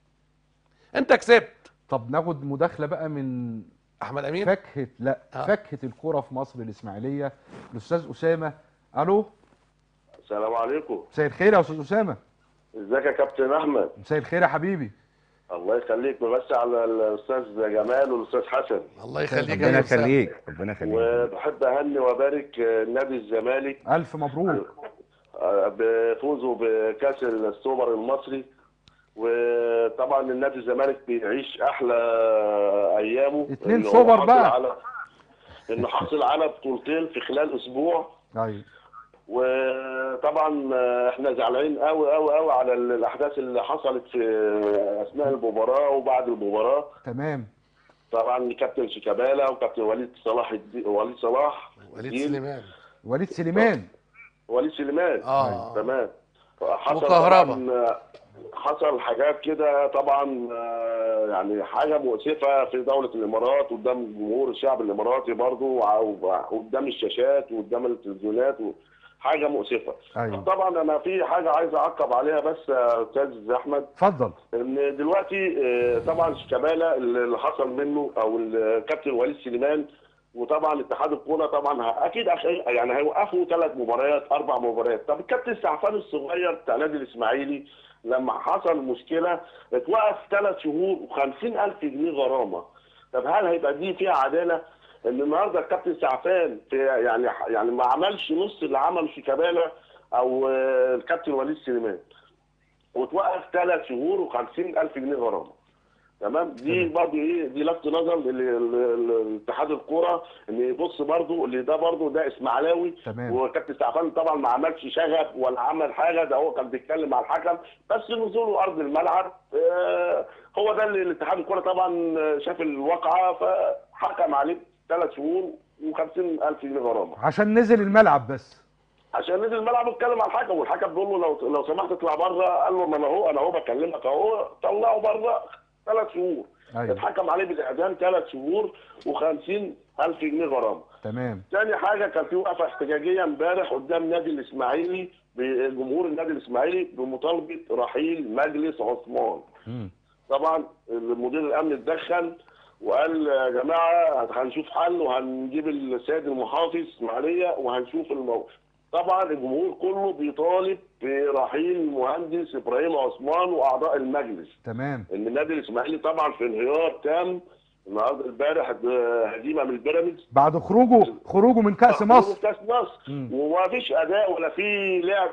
انت كسبت طب ناخد مداخله بقى من احمد امين فاكهه لا آه. فاكهه الكوره في مصر الاسماعيليه الاستاذ اسامه الو السلام عليكم مساء الخير يا استاذ اسامه ازيك يا كابتن احمد مساء الخير يا حبيبي الله يخليك بس على الاستاذ جمال والاستاذ حسن الله يخليك يا ربنا أستاذ. يخليك ربنا يخليك وبحب اهني وابارك نادي الزمالك الف مبروك آه، بفوزه بكاس السوبر المصري وطبعا النادي الزمالك بيعيش احلى ايامه اتنين إنه سوبر حاصل بقى. على انه حاصل على بطولتين في خلال اسبوع ايوه وطبعا احنا زعلانين قوي قوي قوي على الاحداث اللي حصلت في اثناء المباراه وبعد المباراه تمام طبعا كابتن شيكابالا وكابتن وليد صلاح الدين وليد صلاح وليد الدين. سليمان وليد سليمان وليد سليمان اه تمام حصل وكهربا. طبعاً حصل حاجات كده طبعا آه، يعني حاجه مؤسفه في دوله الامارات قدام جمهور الشعب الاماراتي برضه وقدام الشاشات وقدام التلفزيونات و- حاجه مؤسفه ايوه طبعا انا في حاجه عايز اعقب عليها بس يا استاذ احمد اتفضل ان دلوقتي آه، طبعا شيكابالا اللي حصل منه او الكابتن وليد سليمان وطبعا اتحاد الكوره طبعا ه- اكيد أخ- يعني هيوقفوا ثلاث مباريات اربع مباريات طب الكابتن سعفان الصغير بتاع نادي الاسماعيلي لما حصل مشكله اتوقف ثلاث شهور و50000 جنيه غرامه طب هل هيبقى دي فيها عداله ان النهارده الكابتن سعفان في يعني يعني ما عملش نص اللي عمله شيكابالا او آه، الكابتن وليد سليمان وتوقف ثلاث شهور و50 الف جنيه غرامه تمام دي برضه ايه دي لفت نظر لل- لل- لاتحاد الكوره ان يبص برضه اللي ده برضه ده اسماعيلاوي تمام. وكابتن سعفان طبعا ما عملش شغب ولا عمل حاجه ده هو كان بيتكلم مع الحكم بس نزوله ارض الملعب آه، هو ده اللي الاتحاد الكوره طبعا شاف الواقعه فحكم عليه ثلاث شهور و50 الف جنيه غرامه عشان نزل الملعب بس عشان نزل الملعب واتكلم على الحكم والحكم بيقول له لو لو سمحت اطلع بره قال له ما انا اهو انا اهو بكلمك اهو طلعه بره ثلاث شهور أيوة. اتحكم عليه بالاعدام ثلاث شهور و50 الف جنيه غرامه تمام تاني حاجه كان في وقفه احتجاجيه امبارح قدام نادي الاسماعيلي بجمهور النادي الاسماعيلي بمطالبه رحيل مجلس عثمان مم. طبعا المدير الامن اتدخل وقال يا جماعه هنشوف حل وهنجيب السيد المحافظ اسماعيليه وهنشوف الموقف طبعا الجمهور كله بيطالب برحيل المهندس ابراهيم عثمان واعضاء المجلس تمام ان النادي الاسماعيلي طبعا في انهيار تام النهارده امبارح هزيمه من البيراميدز بعد خروجه خروجه من كأس مصر كاس مصر مم. وما فيش اداء ولا في لعب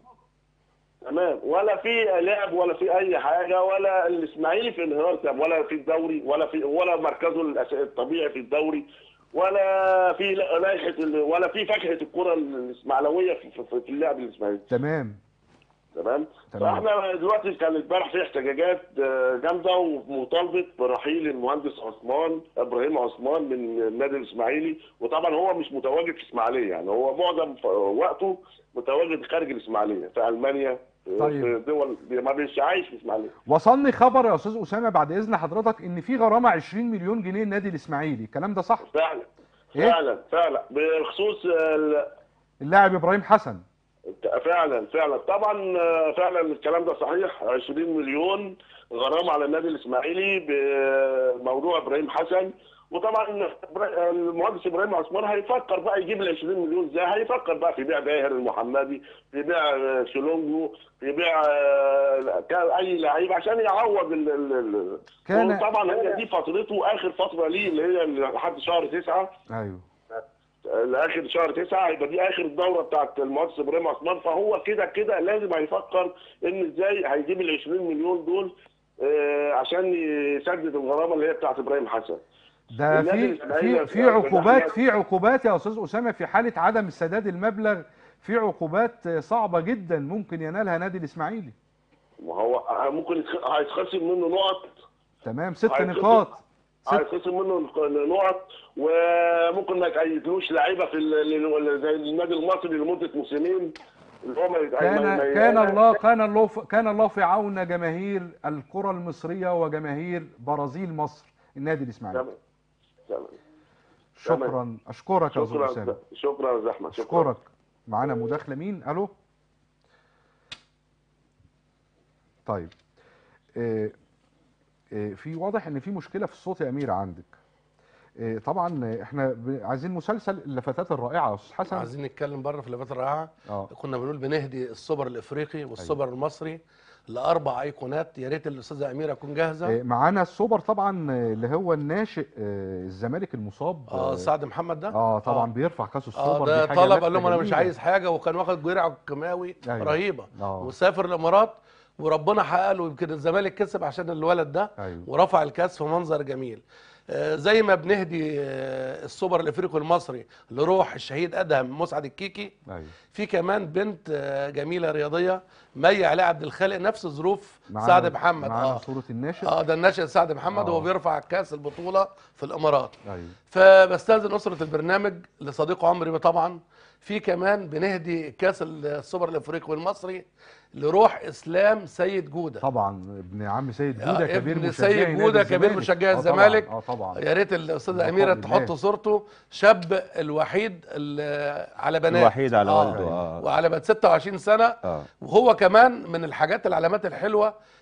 تمام ولا في لعب ولا في اي حاجه ولا الاسماعيلي في انهيار تام ولا في الدوري ولا في ولا مركزه الأس- الطبيعي في الدوري ولا في لائحه ال- ولا في فاكهه الكره الاسماعيلويه في, في, في اللعب الاسماعيلي تمام تمام تمام. فاحنا دلوقتي كان امبارح في احتجاجات آه، جامده ومطالبه برحيل المهندس عثمان ابراهيم عثمان من النادي الاسماعيلي وطبعا هو مش متواجد في اسماعيليه يعني هو معظم ف- وقته متواجد خارج الاسماعيليه في المانيا في طيب. في دول ما بيش عايش في اسماعيليه وصلني خبر يا استاذ اسامه بعد اذن حضرتك ان في غرامه 20 مليون جنيه النادي الاسماعيلي الكلام ده صح فعلا إيه؟ فعلا فعلا بخصوص ال- اللاعب ابراهيم حسن فعلا فعلا طبعا آه، فعلا الكلام ده صحيح 20 مليون غرامه على النادي الاسماعيلي بموضوع ابراهيم حسن وطبعا إبرا- المهندس ابراهيم عثمان هيفكر بقى يجيب ال 20 مليون ازاي هيفكر بقى في بيع باهر المحمدي في بيع آه، شلونجو في بيع آه، كان اي لعيب عشان يعوض ال ال ال كان- طبعا هي دي فترته اخر فتره ليه اللي هي لحد شهر تسعه ايوه لاخر شهر تسعة هيبقى دي اخر الدوره بتاعت المهندس ابراهيم عثمان فهو كده كده لازم هيفكر ان ازاي هيجيب ال 20 مليون دول آه، عشان يسدد الغرامه اللي هي بتاعت ابراهيم حسن ده النادي في الإسماعيلي في في في عقوبات أحمد. في عقوبات يا استاذ اسامه في حاله عدم سداد المبلغ في عقوبات صعبه جدا ممكن ينالها نادي الاسماعيلي وهو ممكن يتخ- هيتخصم منه نقط تمام ست هيتخصم- نقاط ست هيتخصم منه نقط وممكن ما يقيدلوش لعيبه في ال- ال- زي النادي المصري لمده موسمين اللي هو ما يت- ما- كان ما- كان الله كان الله في- كان الله في عون جماهير الكره المصريه وجماهير برازيل مصر النادي الاسماعيلي تمام. تمام. شكرا اشكرك يا استاذ شكرا اسامه شكرا يا زحمه شكرا اشكرك معانا مداخله مين الو طيب آه، آه، في واضح ان في مشكله في الصوت يا امير عندك آه، طبعا احنا ب- عايزين مسلسل اللفتات الرائعه يا استاذ حسن عايزين نتكلم بره في اللفات الرائعه اه كنا بنقول بنهدي السوبر الافريقي والسوبر المصري لاربع ايقونات يا ريت الاستاذه اميره تكون جاهزه آه، معانا السوبر طبعا آه، اللي هو الناشئ آه، الزمالك المصاب اه سعد محمد ده اه طبعا آه. بيرفع كاس اه السوبر ده دي حاجة طلب لفتة قال لهم انا مش جميلة. عايز حاجه وكان واخد جرعه كيماوي أيوة. رهيبه اه وسافر الامارات وربنا حقق له يمكن الزمالك كسب عشان الولد ده ايوه ورفع الكاس في منظر جميل آه، زي ما بنهدي آه، السوبر الافريقي المصري لروح الشهيد ادهم مسعد الكيكي ايوه في كمان بنت آه، جميله رياضيه مي علاء عبد الخالق نفس ظروف معانا- سعد محمد معانا اه صوره الناشئ اه ده الناشئ سعد محمد آه. وهو بيرفع كاس البطوله في الامارات ايوه فبستاذن اسره البرنامج لصديق عمري طبعا في كمان بنهدي كاس السوبر الافريقي والمصري لروح اسلام سيد جوده طبعا ابن عم سيد آه، جوده كبير ابن مشجعي سيد نادي جودة كبير الزمالك. مشجعي آه طبعاً، الزمالك. اه طبعا يا ريت الاستاذه بقاء اميره لله. تحط صورته شاب الوحيد ال- على بنات الوحيد على آه. والده اه وعلى بنات 26 سنه اه وهو كمان من الحاجات العلامات الحلوه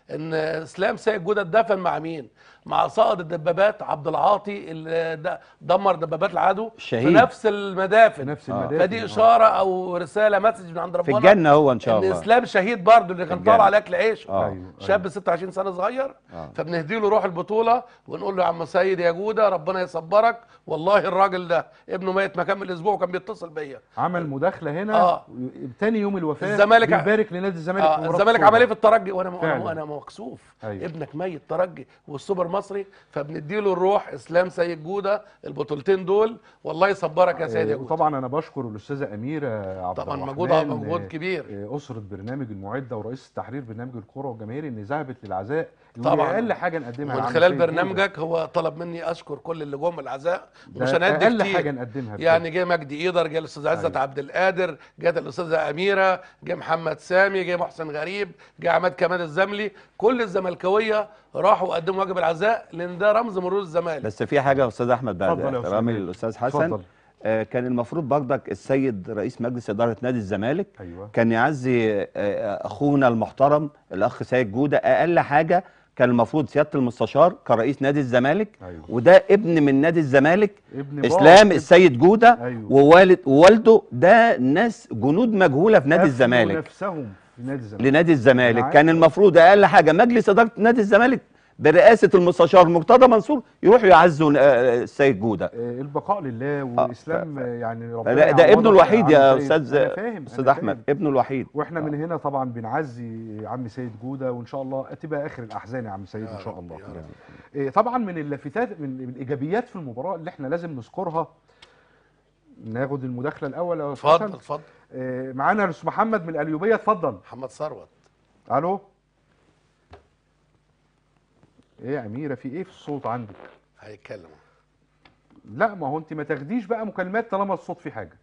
ان اسلام سيد جوده اتدفن مع مين مع صائد الدبابات عبد العاطي اللي د- دمر دبابات العدو في الشهيد. نفس المدافن في نفس آه. المدافن فدي آه. اشاره او رساله مسج من عند في ربنا الجنه هو ان شاء ان الله اسلام شهيد برضه اللي كان الجنة. طالع على اكل عيش آه. أيوه، شاب 26 سنه صغير آه. فبنهدي له روح البطوله ونقول له يا عم سيد يا جوده ربنا يصبرك والله الراجل ده ابنه ميت ما كمل اسبوع وكان بيتصل بيا عمل مداخله هنا آه. تاني يوم الوفاه الزمالك ع- بيبارك لنادي الزمالك آه في مباراة الزمالك السوبر. عمل ايه في الترجي وانا م- فعلا. انا انا مكسوف أيوة. ابنك ميت ترجي والسوبر مصري فبنديله الروح اسلام سيد جوده البطولتين دول والله يصبرك يا سيد يا آه، جوده وطبعا انا بشكر الاستاذه اميره عبد طبعا الرحمن مجهود مجهود آه، كبير آه، اسره برنامج المعده ورئيس التحرير برنامج الكره والجماهير ان ذهبت للعزاء طبعاً. طبعا اقل حاجه نقدمها من لعم خلال سيد جودة. برنامجك هو طلب مني اشكر كل اللي جم العزاء ده مش هنأدي اقل كتير حاجه نقدمها يعني جه مجدي ايدر جه الاستاذ عزت أيوة. عبد القادر جت الاستاذه اميره جه محمد سامي جه محسن غريب جه عماد كمال الزملي كل الزملكاويه راحوا قدموا واجب العزاء لان ده رمز مرور الزمالك بس في حاجه يا استاذ احمد بعد اتفضل يا أستاذ احترامي أمير. للاستاذ حسن اتفضل. آه كان المفروض برضك السيد رئيس مجلس اداره نادي الزمالك ايوه كان يعزي آه، آه، اخونا المحترم الاخ سيد جوده اقل حاجه كان المفروض سياده المستشار كرئيس نادي الزمالك ايوه وده ابن من نادي الزمالك ابن بابا. اسلام السيد جوده أيوه. ووالد ووالده ده ناس جنود مجهوله في نادي أفنوا الزمالك نفسهم في نادي الزمالك لنادي الزمالك أنا كان عارف. المفروض اقل حاجه مجلس اداره نادي الزمالك برئاسه المستشار مرتضى منصور يروحوا يعزوا آه، السيد جوده آه، البقاء لله والاسلام آه، يعني ربنا لا، ده ابنه يعوضك الوحيد عم يا سيد. استاذ أنا فاهم استاذ أنا احمد فاهم. ابنه الوحيد واحنا من هنا طبعا بنعزي عم سيد جوده وان شاء الله تبقى اخر الاحزان يا عم سيد ان شاء الله يا رب. إيه، طبعا من اللافتات من من الايجابيات في المباراه اللي احنا لازم نذكرها ناخد المداخله الاول يا أستاذ اتفضل حسن. اتفضل إيه، معانا الاستاذ محمد من القليوبيه اتفضل محمد ثروت الو ايه يا اميره في ايه في الصوت عندك هيتكلم لا ما هو انت ما تاخديش بقى مكالمات طالما الصوت في حاجه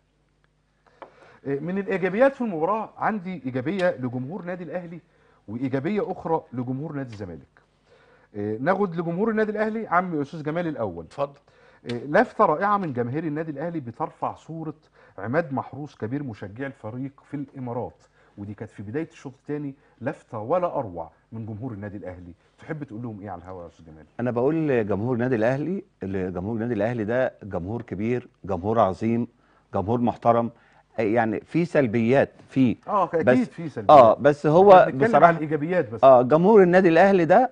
إيه، من الايجابيات في المباراه عندي ايجابيه لجمهور نادي الاهلي وايجابيه اخرى لجمهور نادي الزمالك إيه، ناخد لجمهور النادي الاهلي عمي استاذ جمال الاول اتفضل إيه، لفتة رائعة من جماهير النادي الأهلي بترفع صورة عماد محروس كبير مشجعي الفريق في الإمارات ودي كانت في بداية الشوط الثاني لفتة ولا أروع من جمهور النادي الأهلي تحب تقول لهم إيه على الهواء يا أستاذ جمال انا بقول لجمهور النادي الاهلي اللي جمهور النادي الاهلي ده جمهور كبير جمهور عظيم جمهور محترم آه، يعني في سلبيات في اه أكيد بس- في سلبيات اه بس هو إحنا بنتكلم عن بصراحه الإيجابيات بس اه جمهور النادي الاهلي ده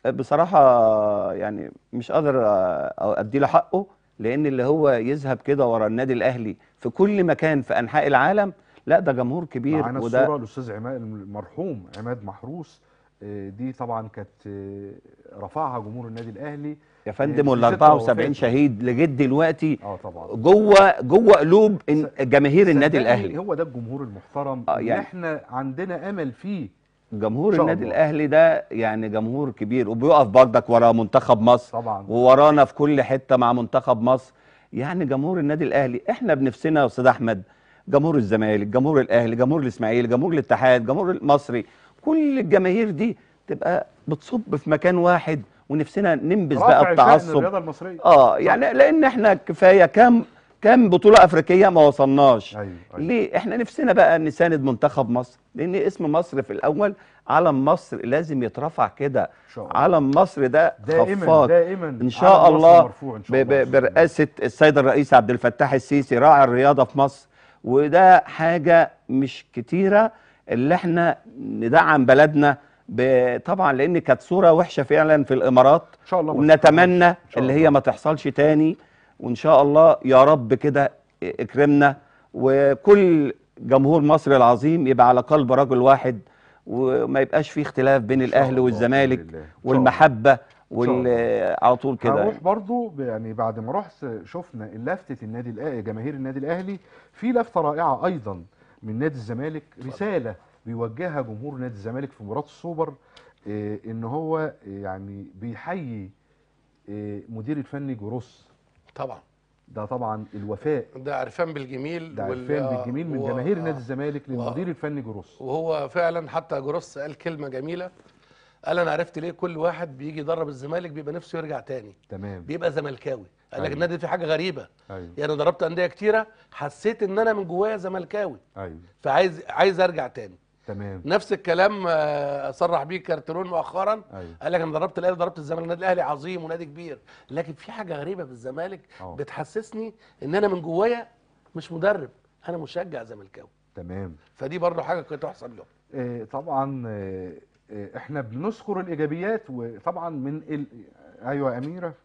بصراحه يعني مش قادر آه، ادي له حقه لان اللي هو يذهب كده ورا النادي الاهلي في كل مكان في انحاء العالم لا ده جمهور كبير معانا وده الصورة الأستاذ عماد المرحوم عماد محروس آه، دي طبعا كانت آه، رفعها جمهور النادي الأهلي يا آه، فندم وال في ذكرى 74 وفاته. شهيد لغايه دلوقتي اه طبعا جوه جوه قلوب إن- جماهير النادي صدقني الاهلي هو ده الجمهور المحترم آه، اللي يعني- احنا عندنا امل فيه جمهور إن شاء النادي الله. الاهلي ده يعني جمهور كبير وبيقف برضك ورا منتخب مصر طبعا وورانا في كل حته مع منتخب مصر يعني جمهور النادي الاهلي احنا بنفسنا يا استاذ احمد جمهور الزمالك جمهور الاهلي جمهور الاسماعيلي جمهور الاتحاد جمهور المصري كل الجماهير دي تبقى بتصب في مكان واحد ونفسنا ننبذ بقى رافع شأن التعصب الرياضه المصريه اه يعني لان احنا كفايه كام كام بطوله افريقيه ما وصلناش ايوه ايوه ليه احنا نفسنا بقى نساند منتخب مصر لان اسم مصر في الاول علم مصر لازم يترفع كده ان شاء الله علم مصر ده دائما خفاق دائما ان شاء علم مصر الله مرفوع ان ب- شاء الله ب- برئاسه السيد الرئيس عبد الفتاح السيسي راعي الرياضه في مصر وده حاجه مش كتيره اللي احنا ندعم بلدنا ب- طبعا لان كانت صوره وحشه فعلا في الامارات ان شاء الله ما ونتمنى تتكررش. إن شاء اللي الله. هي ما تحصلش تاني وان شاء الله يا رب كده اكرمنا وكل جمهور مصر العظيم يبقى على قلب رجل واحد وما يبقاش فيه اختلاف بين إن شاء الاهلي الله والزمالك بإذن الله. إن شاء الله. والمحبه شاء وال على طول كده هروح برضو ب- يعني بعد ما رحت شفنا لفتة النادي الأهلي جماهير النادي الأهلي في لفتة رائعة أيضا من نادي الزمالك رسالة بيوجهها جمهور نادي الزمالك في مباراة السوبر إيه إن هو إيه يعني بيحيي إيه مدير الفني جروس طبعا ده طبعا الوفاء ده عرفان بالجميل ده وال- عرفان بالجميل من و- جماهير آه. نادي الزمالك للمدير الفني جروس وهو فعلا حتى جروس قال كلمه جميله قال انا عرفت ليه كل واحد بيجي يدرب الزمالك بيبقى نفسه يرجع تاني تمام بيبقى زملكاوي قال لك أيوة. النادي فيه حاجه غريبه ايوه يعني ضربت انديه كتيره حسيت ان انا من جوايا زملكاوي ايوه فعايز عايز ارجع تاني تمام نفس الكلام آه، صرح بيه كارترون مؤخرا ايوه قال لك انا ضربت الاهلي ضربت الزمالك النادي الاهلي عظيم ونادي كبير لكن في حاجه غريبه في الزمالك اه. بتحسسني ان انا من جوايا مش مدرب انا مشجع زملكاوي تمام فدي برضه حاجه كانت تحسب له آه، طبعا آه، آه، احنا بنذكر الايجابيات وطبعا من ال... ايوه يا اميره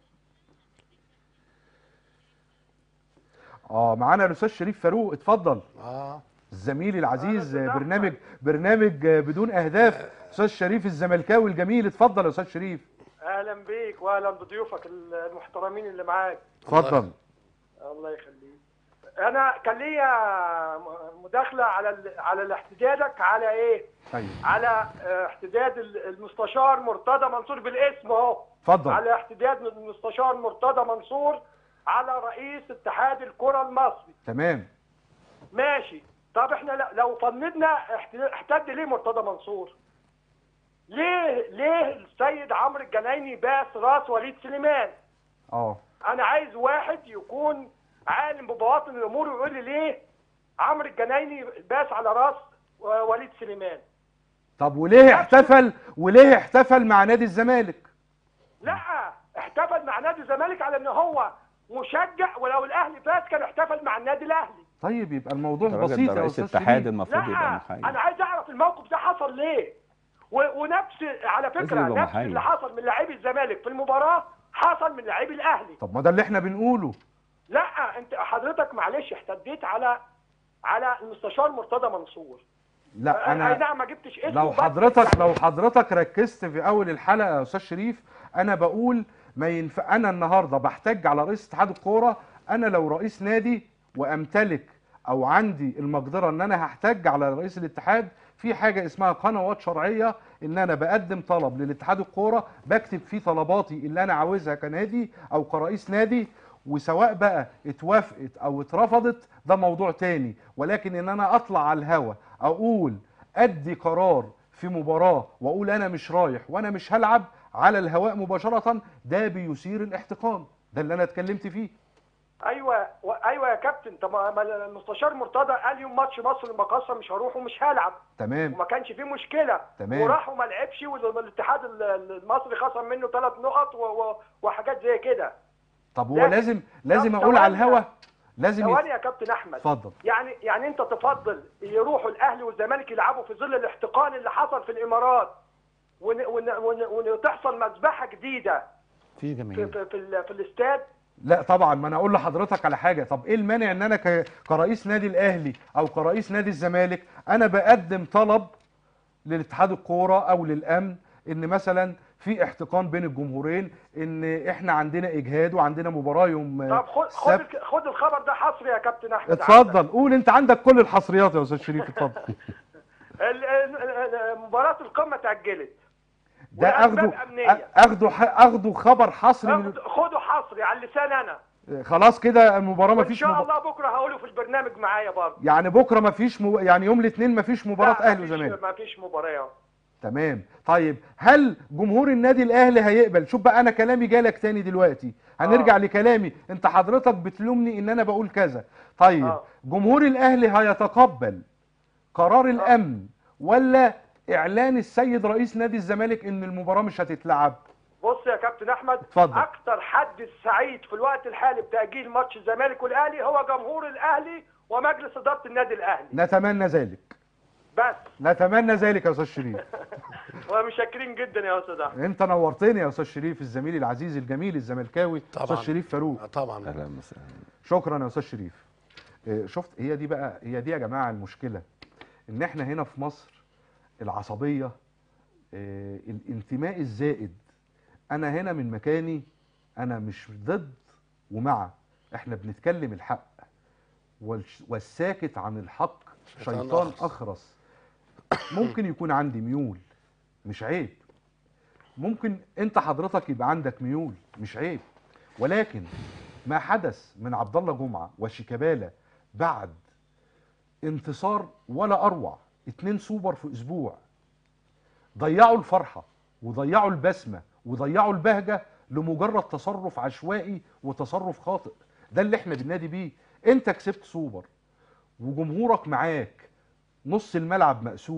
اه معانا الاستاذ شريف فاروق اتفضل اه الزميل العزيز أهلا آه، أحمد. برنامج برنامج آه، بدون اهداف استاذ شريف الزملكاوي الجميل اتفضل يا استاذ شريف اهلا بيك واهلا بضيوفك المحترمين اللي معاك اتفضل الله يخليك انا كان ليا مداخله على ال- على احتجاجك على ايه ايوه على اه، احتجاج ال- المستشار مرتضى منصور بالاسم اهو اتفضل على احتجاج المستشار مرتضى منصور على رئيس اتحاد الكره المصري تمام ماشي طب احنا ل- لو فندنا احت- احتج ليه مرتضى منصور ليه ليه السيد عمرو الجنايني باس راس وليد سليمان اه انا عايز واحد يكون عالم ببواطن الامور ويقول لي ليه عمرو الجنايني باس على راس وليد سليمان طب وليه احتفل وليه احتفل مع نادي الزمالك لا احتفل مع نادي الزمالك على ان هو مشجع ولو الاهلي فاز كان احتفل مع النادي الاهلي طيب يبقى الموضوع ده راجل بسيط ده يا رئيس استاذ اتحاد شريف المفروض يبقى لا محايد انا عايز اعرف الموقف ده حصل ليه و- ونفس على لازم فكره يبقى نفس محايد. اللي حصل من لاعبي الزمالك في المباراه حصل من لاعبي الاهلي طب ما ده اللي احنا بنقوله لا انت حضرتك معلش احتديت على على المستشار مرتضى منصور لا اي انا نعم ما جبتش اسمه لو بس حضرتك يعني لو حضرتك ركزت في اول الحلقه يا استاذ شريف انا بقول ما ينفع انا النهارده بحتج على رئيس اتحاد الكوره انا لو رئيس نادي وامتلك او عندي المقدره ان انا هحتج على رئيس الاتحاد في حاجه اسمها قنوات شرعيه ان انا بقدم طلب للاتحاد الكوره بكتب فيه طلباتي اللي انا عاوزها كنادي او كرئيس نادي وسواء بقى اتوافقت او اترفضت ده موضوع تاني ولكن ان انا اطلع على الهوا اقول ادي قرار في مباراه واقول انا مش رايح وانا مش هلعب على الهواء مباشره ده بيثير الاحتقان ده اللي انا اتكلمت فيه ايوه و... ايوه يا كابتن طب ما ما المستشار مرتضى قال يوم ماتش مصر المقاصه مش هروح ومش هلعب تمام وما كانش فيه مشكله تمام. وراح وما لعبش والاتحاد ال- المصري خصم منه ثلاث نقط و... و... وحاجات زي كده طب هو لكن- لازم لازم طب اقول على ثواني. الهوا لازم ثواني يت... يا كابتن احمد اتفضل يعني يعني انت تفضل يروحوا الاهلي والزمالك يلعبوا في ظل الاحتقان اللي حصل في الامارات ون... ون... ون... وتحصل مذبحه جديده في في جماهير في, في, ال... في الاستاد لا طبعا ما انا اقول لحضرتك على حاجه طب ايه المانع ان انا ك... كرئيس نادي الاهلي او كرئيس نادي الزمالك انا بقدم طلب للاتحاد الكوره او للامن ان مثلا في احتقان بين الجمهورين ان احنا عندنا اجهاد وعندنا مباراه يوم طب خد خد السبت الك- خد الخبر ده حصري يا كابتن احمد اتفضل قول انت عندك كل الحصريات يا استاذ شريف اتفضل ال- ال- ال- مباراة القمة اتأجلت ده والأسباب اخده أمنية. اخده اخده خبر حصري من خد- خده حصري على لسان أنا خلاص كده المباراه ما وإن فيش شاء مب... الله بكرة هقوله في البرنامج معايا برضه يعني بكره ما فيش مب... يعني يوم الاثنين ما فيش مباراه لا، اهلي مفيش- وزمالك مفيش مباراة تمام طيب هل جمهور النادي الاهلي هيقبل شوف بقى انا كلامي جالك تاني دلوقتي هنرجع آه. لكلامي انت حضرتك بتلومني ان انا بقول كذا طيب آه. جمهور الاهلي هيتقبل قرار الامن ولا اعلان السيد رئيس نادي الزمالك ان المباراه مش هتتلعب بص يا كابتن أحمد اتفضل. أكتر حد سعيد في الوقت الحالي بتأجيل ماتش الزمالك والأهلي هو جمهور الأهلي ومجلس إدارة النادي الأهلي نتمنى ذلك بس نتمنى ذلك يا استاذ شريف ومشكرين جدا يا أستاذ أحمد انت نورتني يا استاذ شريف الزميل العزيز الجميل الزملكاوي طبعاً. استاذ شريف فاروق آه، طبعا اهلا وسهلا شكرا يا استاذ شريف آه، شفت هي دي بقى هي دي يا جماعه المشكله ان احنا هنا في مصر العصبيه آه، الانتماء الزائد انا هنا من مكاني انا مش ضد ومع احنا بنتكلم الحق والش- والساكت عن الحق شيطان شيطان أخرس. اخرس ممكن يكون عندي ميول مش عيب ممكن انت حضرتك يبقى عندك ميول مش عيب ولكن ما حدث من عبد الله جمعه وشيكابالا بعد انتصار ولا اروع اتنين سوبر في اسبوع ضيعوا الفرحه وضيعوا البسمه وضيعوا البهجه لمجرد تصرف عشوائي وتصرف خاطئ ده اللي احنا بننادي بيه انت كسبت سوبر وجمهورك معاك نص الملعب مقسوم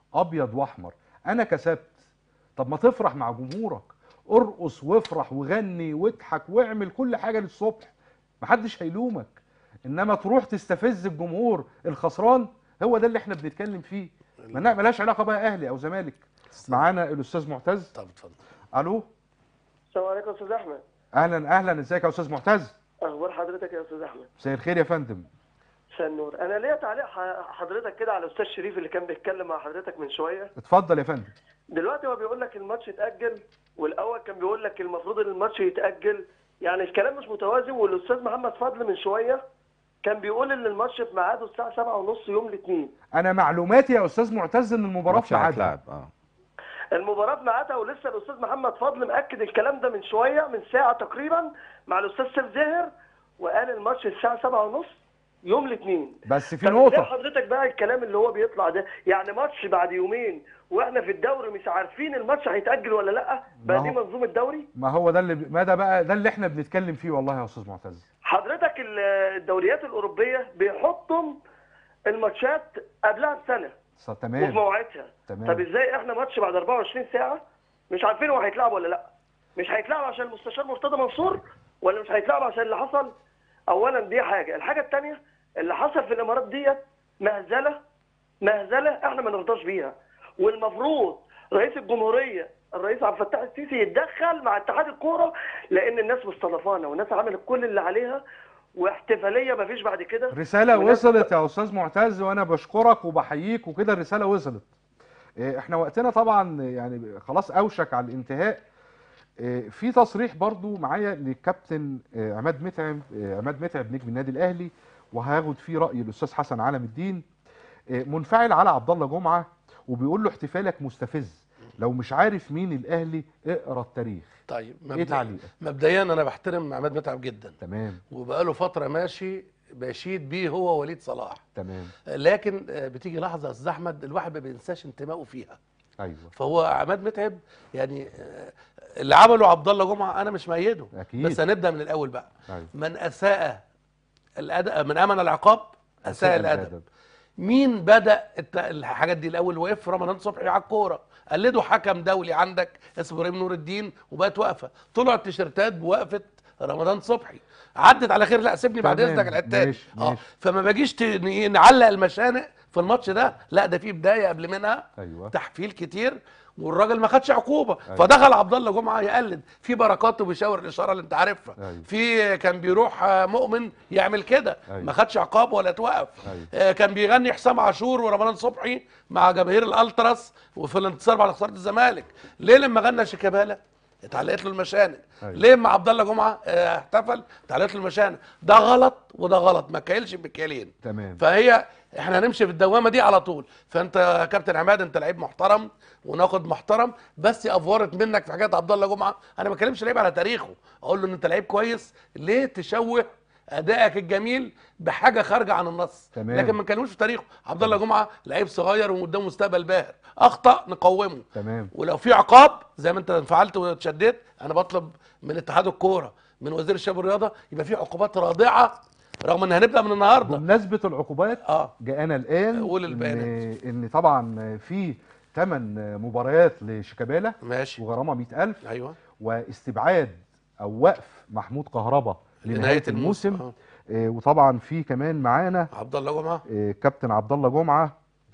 ابيض واحمر انا كسبت طب ما تفرح مع جمهورك ارقص وافرح وغني واضحك واعمل كل حاجه للصبح محدش هيلومك انما تروح تستفز الجمهور الخسران هو ده اللي احنا بنتكلم فيه ما ملهاش علاقه بقى اهلي او زمالك معانا الاستاذ معتز طب اتفضل الو السلام عليكم يا استاذ احمد اهلا اهلا ازيك يا استاذ معتز اخبار حضرتك يا استاذ احمد مساء الخير يا فندم مساء النور انا ليا تعليق ح- حضرتك كده على الاستاذ شريف اللي كان بيتكلم مع حضرتك من شويه اتفضل يا فندم دلوقتي هو بيقول لك الماتش اتاجل والاول كان بيقول لك المفروض ان الماتش يتاجل يعني الكلام مش متوازن والاستاذ محمد فضل من شويه كان بيقول ان الماتش في ميعاده الساعه 7:30 يوم الاثنين انا معلوماتي يا استاذ معتز ان المباراه ماتش في ميعادها هيتلعب اه المباراه في ميعادها ولسه الاستاذ محمد فضل مأكد الكلام ده من شويه من ساعه تقريبا مع الاستاذ سيف زاهر وقال الماتش الساعه 7:30 يوم الاثنين بس في طب نقطه ازاي حضرتك بقى الكلام اللي هو بيطلع ده يعني ماتش بعد يومين واحنا في الدوري مش عارفين الماتش هيتاجل ولا لا بقى ما دي هو- منظومه الدوري ما هو ده اللي ما ده بقى ده اللي احنا بنتكلم فيه والله يا استاذ معتز حضرتك ال- الدوريات الاوروبيه بيحطوا الماتشات قبلها بسنه ص- وفي تمام موعدها تمام. طب ازاي احنا ماتش بعد 24 ساعه مش عارفين هو هيتلعب ولا لا مش هيتلعب عشان المستشار مرتضى منصور ولا مش هيتلعب عشان اللي حصل اولا دي حاجه الحاجه الثانيه اللي حصل في الامارات ديت مهزله مهزله احنا ما نرضاش بيها والمفروض رئيس الجمهوريه الرئيس عبد الفتاح السيسي يتدخل مع اتحاد الكوره لان الناس مستضافانا والناس عملت كل اللي عليها واحتفاليه ما فيش بعد كده رسالة وناس- وصلت يا أستاذ معتز وأنا بشكرك وبحييك وكده الرسالة وصلت. إيه، إحنا وقتنا طبعا يعني خلاص أوشك على الانتهاء. إيه، في تصريح برضو معايا للكابتن إيه، عماد متعب إيه، عماد متعب نجم النادي الأهلي وهاخد فيه رأي الأستاذ حسن علم الدين. إيه، منفعل على عبد الله جمعة وبيقول له احتفالك مستفز. لو مش عارف مين الأهلي اقرا التاريخ. طيب إيه مبدئيا تعليقك؟ مبدئيا انا بحترم عماد متعب جدا تمام وبقاله فتره ماشي بشيد بيه هو وليد صلاح تمام لكن آه، بتيجي لحظه يا استاذ احمد الواحد ما بينساش انتمائه فيها أيوه فهو عماد متعب يعني آه، اللي عمله عبد الله جمعه انا مش مأيده أكيد. بس هنبدا من الاول بقى أيوه من اساء الادب من امن العقاب اساء الادب الأدب. مين بدا الت- الحاجات دي الاول وقف رمضان صبحي على الكوره قلده حكم دولي عندك اسمه ابراهيم نور الدين وبقت واقفه طلع التيشيرتات بوقفه رمضان صبحي عدت على خير لا سيبني بعد تمام، اذنك الحته دي ماشي، اه ماشي. فما باجيش ت- ن- نعلق المشانق في الماتش ده لا ده في بدايه قبل منها أيوه تحفيل كتير والراجل ما خدش عقوبه أيوة. فدخل عبد الله جمعه يقلد في بركاته بيشاور الاشاره اللي انت عارفها أيوة. في كان بيروح آه، مؤمن يعمل كده أيوة. ما خدش عقاب ولا توقف أيوة. آه، كان بيغني حسام عاشور ورمضان صبحي مع جماهير الالتراس وفي الانتصار بعد خساره الزمالك ليه لما غنى شيكابالا اتعلقت له المشانق أيوة. ليه مع عبد الله جمعه آه، احتفل اتعلقت له المشانق ده غلط وده غلط ما كايلش بكيالين تمام فهي احنا هنمشي في الدوامه دي على طول فانت يا كابتن عماد انت لعيب محترم وناخد محترم بس افورت منك في حاجات عبد الله جمعه انا ما بكلمش لعيب على تاريخه اقول له ان انت لعيب كويس ليه تشوه ادائك الجميل بحاجه خارجه عن النص تمام. لكن ما نكلموش في تاريخه عبد الله جمعه لعيب صغير وقدامه مستقبل باهر اخطا نقومه تمام ولو في عقاب زي ما انت انفعلت واتشددت انا بطلب من اتحاد الكوره من وزير الشباب والرياضه يبقى في عقوبات رادعه رغم ان هنبدا من النهارده بمناسبة العقوبات اه جاءنا الآن قول إن, البيانات. إن طبعا في ثمان مباريات لشيكابالا ماشي وغرامة 100000 ايوه واستبعاد أو وقف محمود كهربا لنهاية الموسم آه. آه، وطبعا في كمان معانا عبد الله جمعه آه، كابتن عبد الله جمعة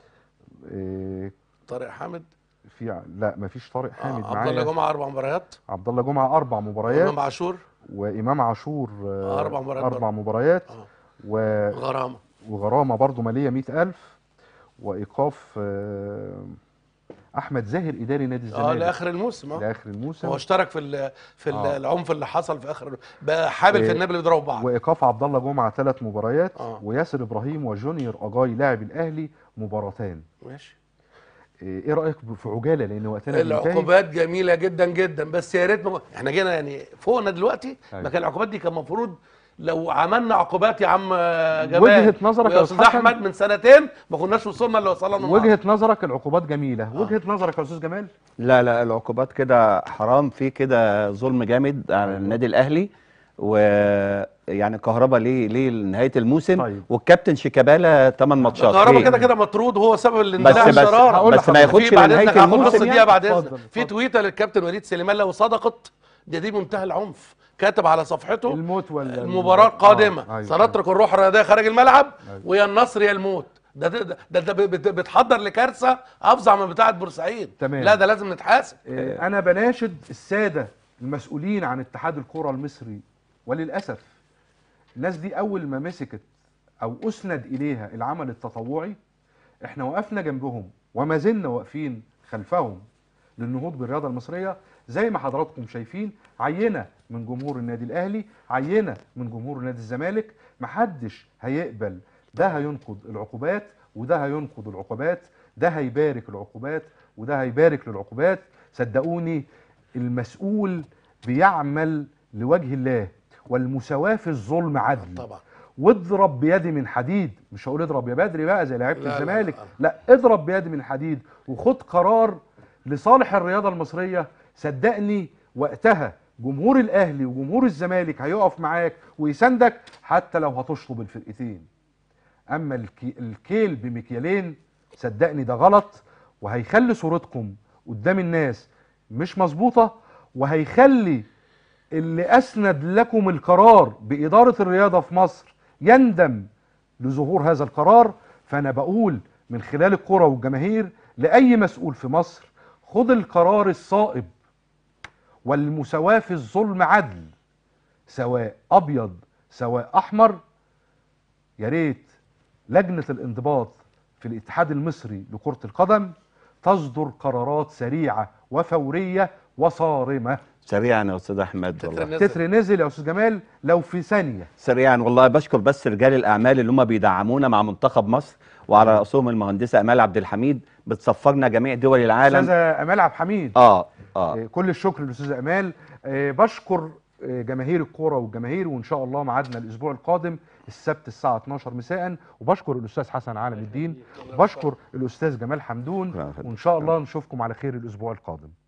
آه، طارق حامد في ع- لا مفيش طارق حامد آه. عبد الله معايا جمعه اربع مباريات عبد الله جمعة أربع مباريات امام عاشور وإمام عاشور آه، أربع مباريات أربع برضه. مباريات آه. و غرامه وغرامة برضو مالية مئة ألف وإيقاف آه، أحمد زاهر إداري نادي اه الزمالك لاخر الموسم اه لآخر الموسم هو اشترك في ال في ال آه. العنف اللي حصل في اخر بقى حابل في إيه، النبل بيضربوا بعض وإيقاف عبد الله جمعة ثلاث مباريات آه. وياسر إبراهيم وجونيور أجاي لاعب الأهلي مباراتان ماشي إيه إيه رأيك في عجالة لأن وقتنا بينتهي العقوبات جميله جدا جدا بس يا ريت ما- احنا جينا يعني فوقنا دلوقتي أيوة. ما كان العقوبات دي كان المفروض لو عملنا عقوبات يا عم جمال وجهة نظرك يا يا أستاذ استاذ حسن؟ احمد من سنتين ما كناش وصلنا اللي وصلنا النهارده وجهة نظرك العقوبات جميلة وجهة نظرك يا أستاذ جمال لا لا العقوبات كده حرام في كده ظلم جامد على النادي الاهلي و يعني كهربا ليه ليه لنهايه الموسم طيب. والكابتن شيكابالا 8 ماتشات كهربا ليه؟ كده كده مطرود وهو سبب بس الاندلاع بس الشراره هقول بس ما لحضرتك. ياخدش في بعد لنهايه اذنك هاخد نص الموسم دقيقه يعني. بعد اتفضل، اذنك في اتفضل. تويته للكابتن وليد سليمان لو صدقت دي دي منتهى العنف كاتب على صفحته الموت ولا المباراة القادمة آه، أيوة. سنترك الروح الرياضية خارج الملعب أيوة. ويا النصر يا الموت ده ده ده, ده, ده بت- بتحضر لكارثة أفظع من بتاعة بورسعيد تمام. لا ده لازم نتحاسب آه، انا بناشد الساده المسؤولين عن اتحاد الكره المصري وللاسف الناس دي اول ما مسكت او اسند اليها العمل التطوعي احنا وقفنا جنبهم وما زلنا واقفين خلفهم للنهوض بالرياضه المصريه زي ما حضراتكم شايفين عينه من جمهور النادي الاهلي عينه من جمهور نادي الزمالك محدش هيقبل ده هينقض العقوبات وده هينقض العقوبات ده هيبارك العقوبات وده هيبارك للعقوبات صدقوني المسؤول بيعمل لوجه الله والمساواة في الظلم عدل طبعا واضرب بيدي من حديد مش هقول اضرب يا بدري بقى زي لعيبه لا، لا، الزمالك لا. لا اضرب بيدي من حديد وخد قرار لصالح الرياضه المصريه صدقني وقتها جمهور الاهلي وجمهور الزمالك هيقف معاك ويساندك حتى لو هتشطب الفرقتين اما الكي الكيل بمكيالين صدقني ده غلط وهيخلي صورتكم قدام الناس مش مظبوطه وهيخلي اللي اسند لكم القرار باداره الرياضه في مصر يندم لظهور هذا القرار فانا بقول من خلال الكره والجماهير لاي مسؤول في مصر خد القرار الصائب والمساواه في الظلم عدل سواء ابيض سواء احمر يا ريت لجنه الانضباط في الاتحاد المصري لكره القدم تصدر قرارات سريعه وفوريه وصارمه سريعا يا استاذ احمد تتر والله نزل. تتر نزل يا استاذ جمال لو في ثانيه سريعا والله بشكر بس رجال الاعمال اللي هم بيدعمونا مع منتخب مصر وعلى راسهم المهندسه امال عبد الحميد بتصفرنا جميع دول العالم استاذه امال عبد الحميد اه اه آه، كل الشكر للاستاذه امال آه، بشكر آه، جماهير الكوره والجماهير وان شاء الله ميعادنا الاسبوع القادم السبت الساعه 12 مساء وبشكر الاستاذ حسن عالم الدين وبشكر الاستاذ جمال حمدون شكراً. وان شاء الله نشوفكم على خير الاسبوع القادم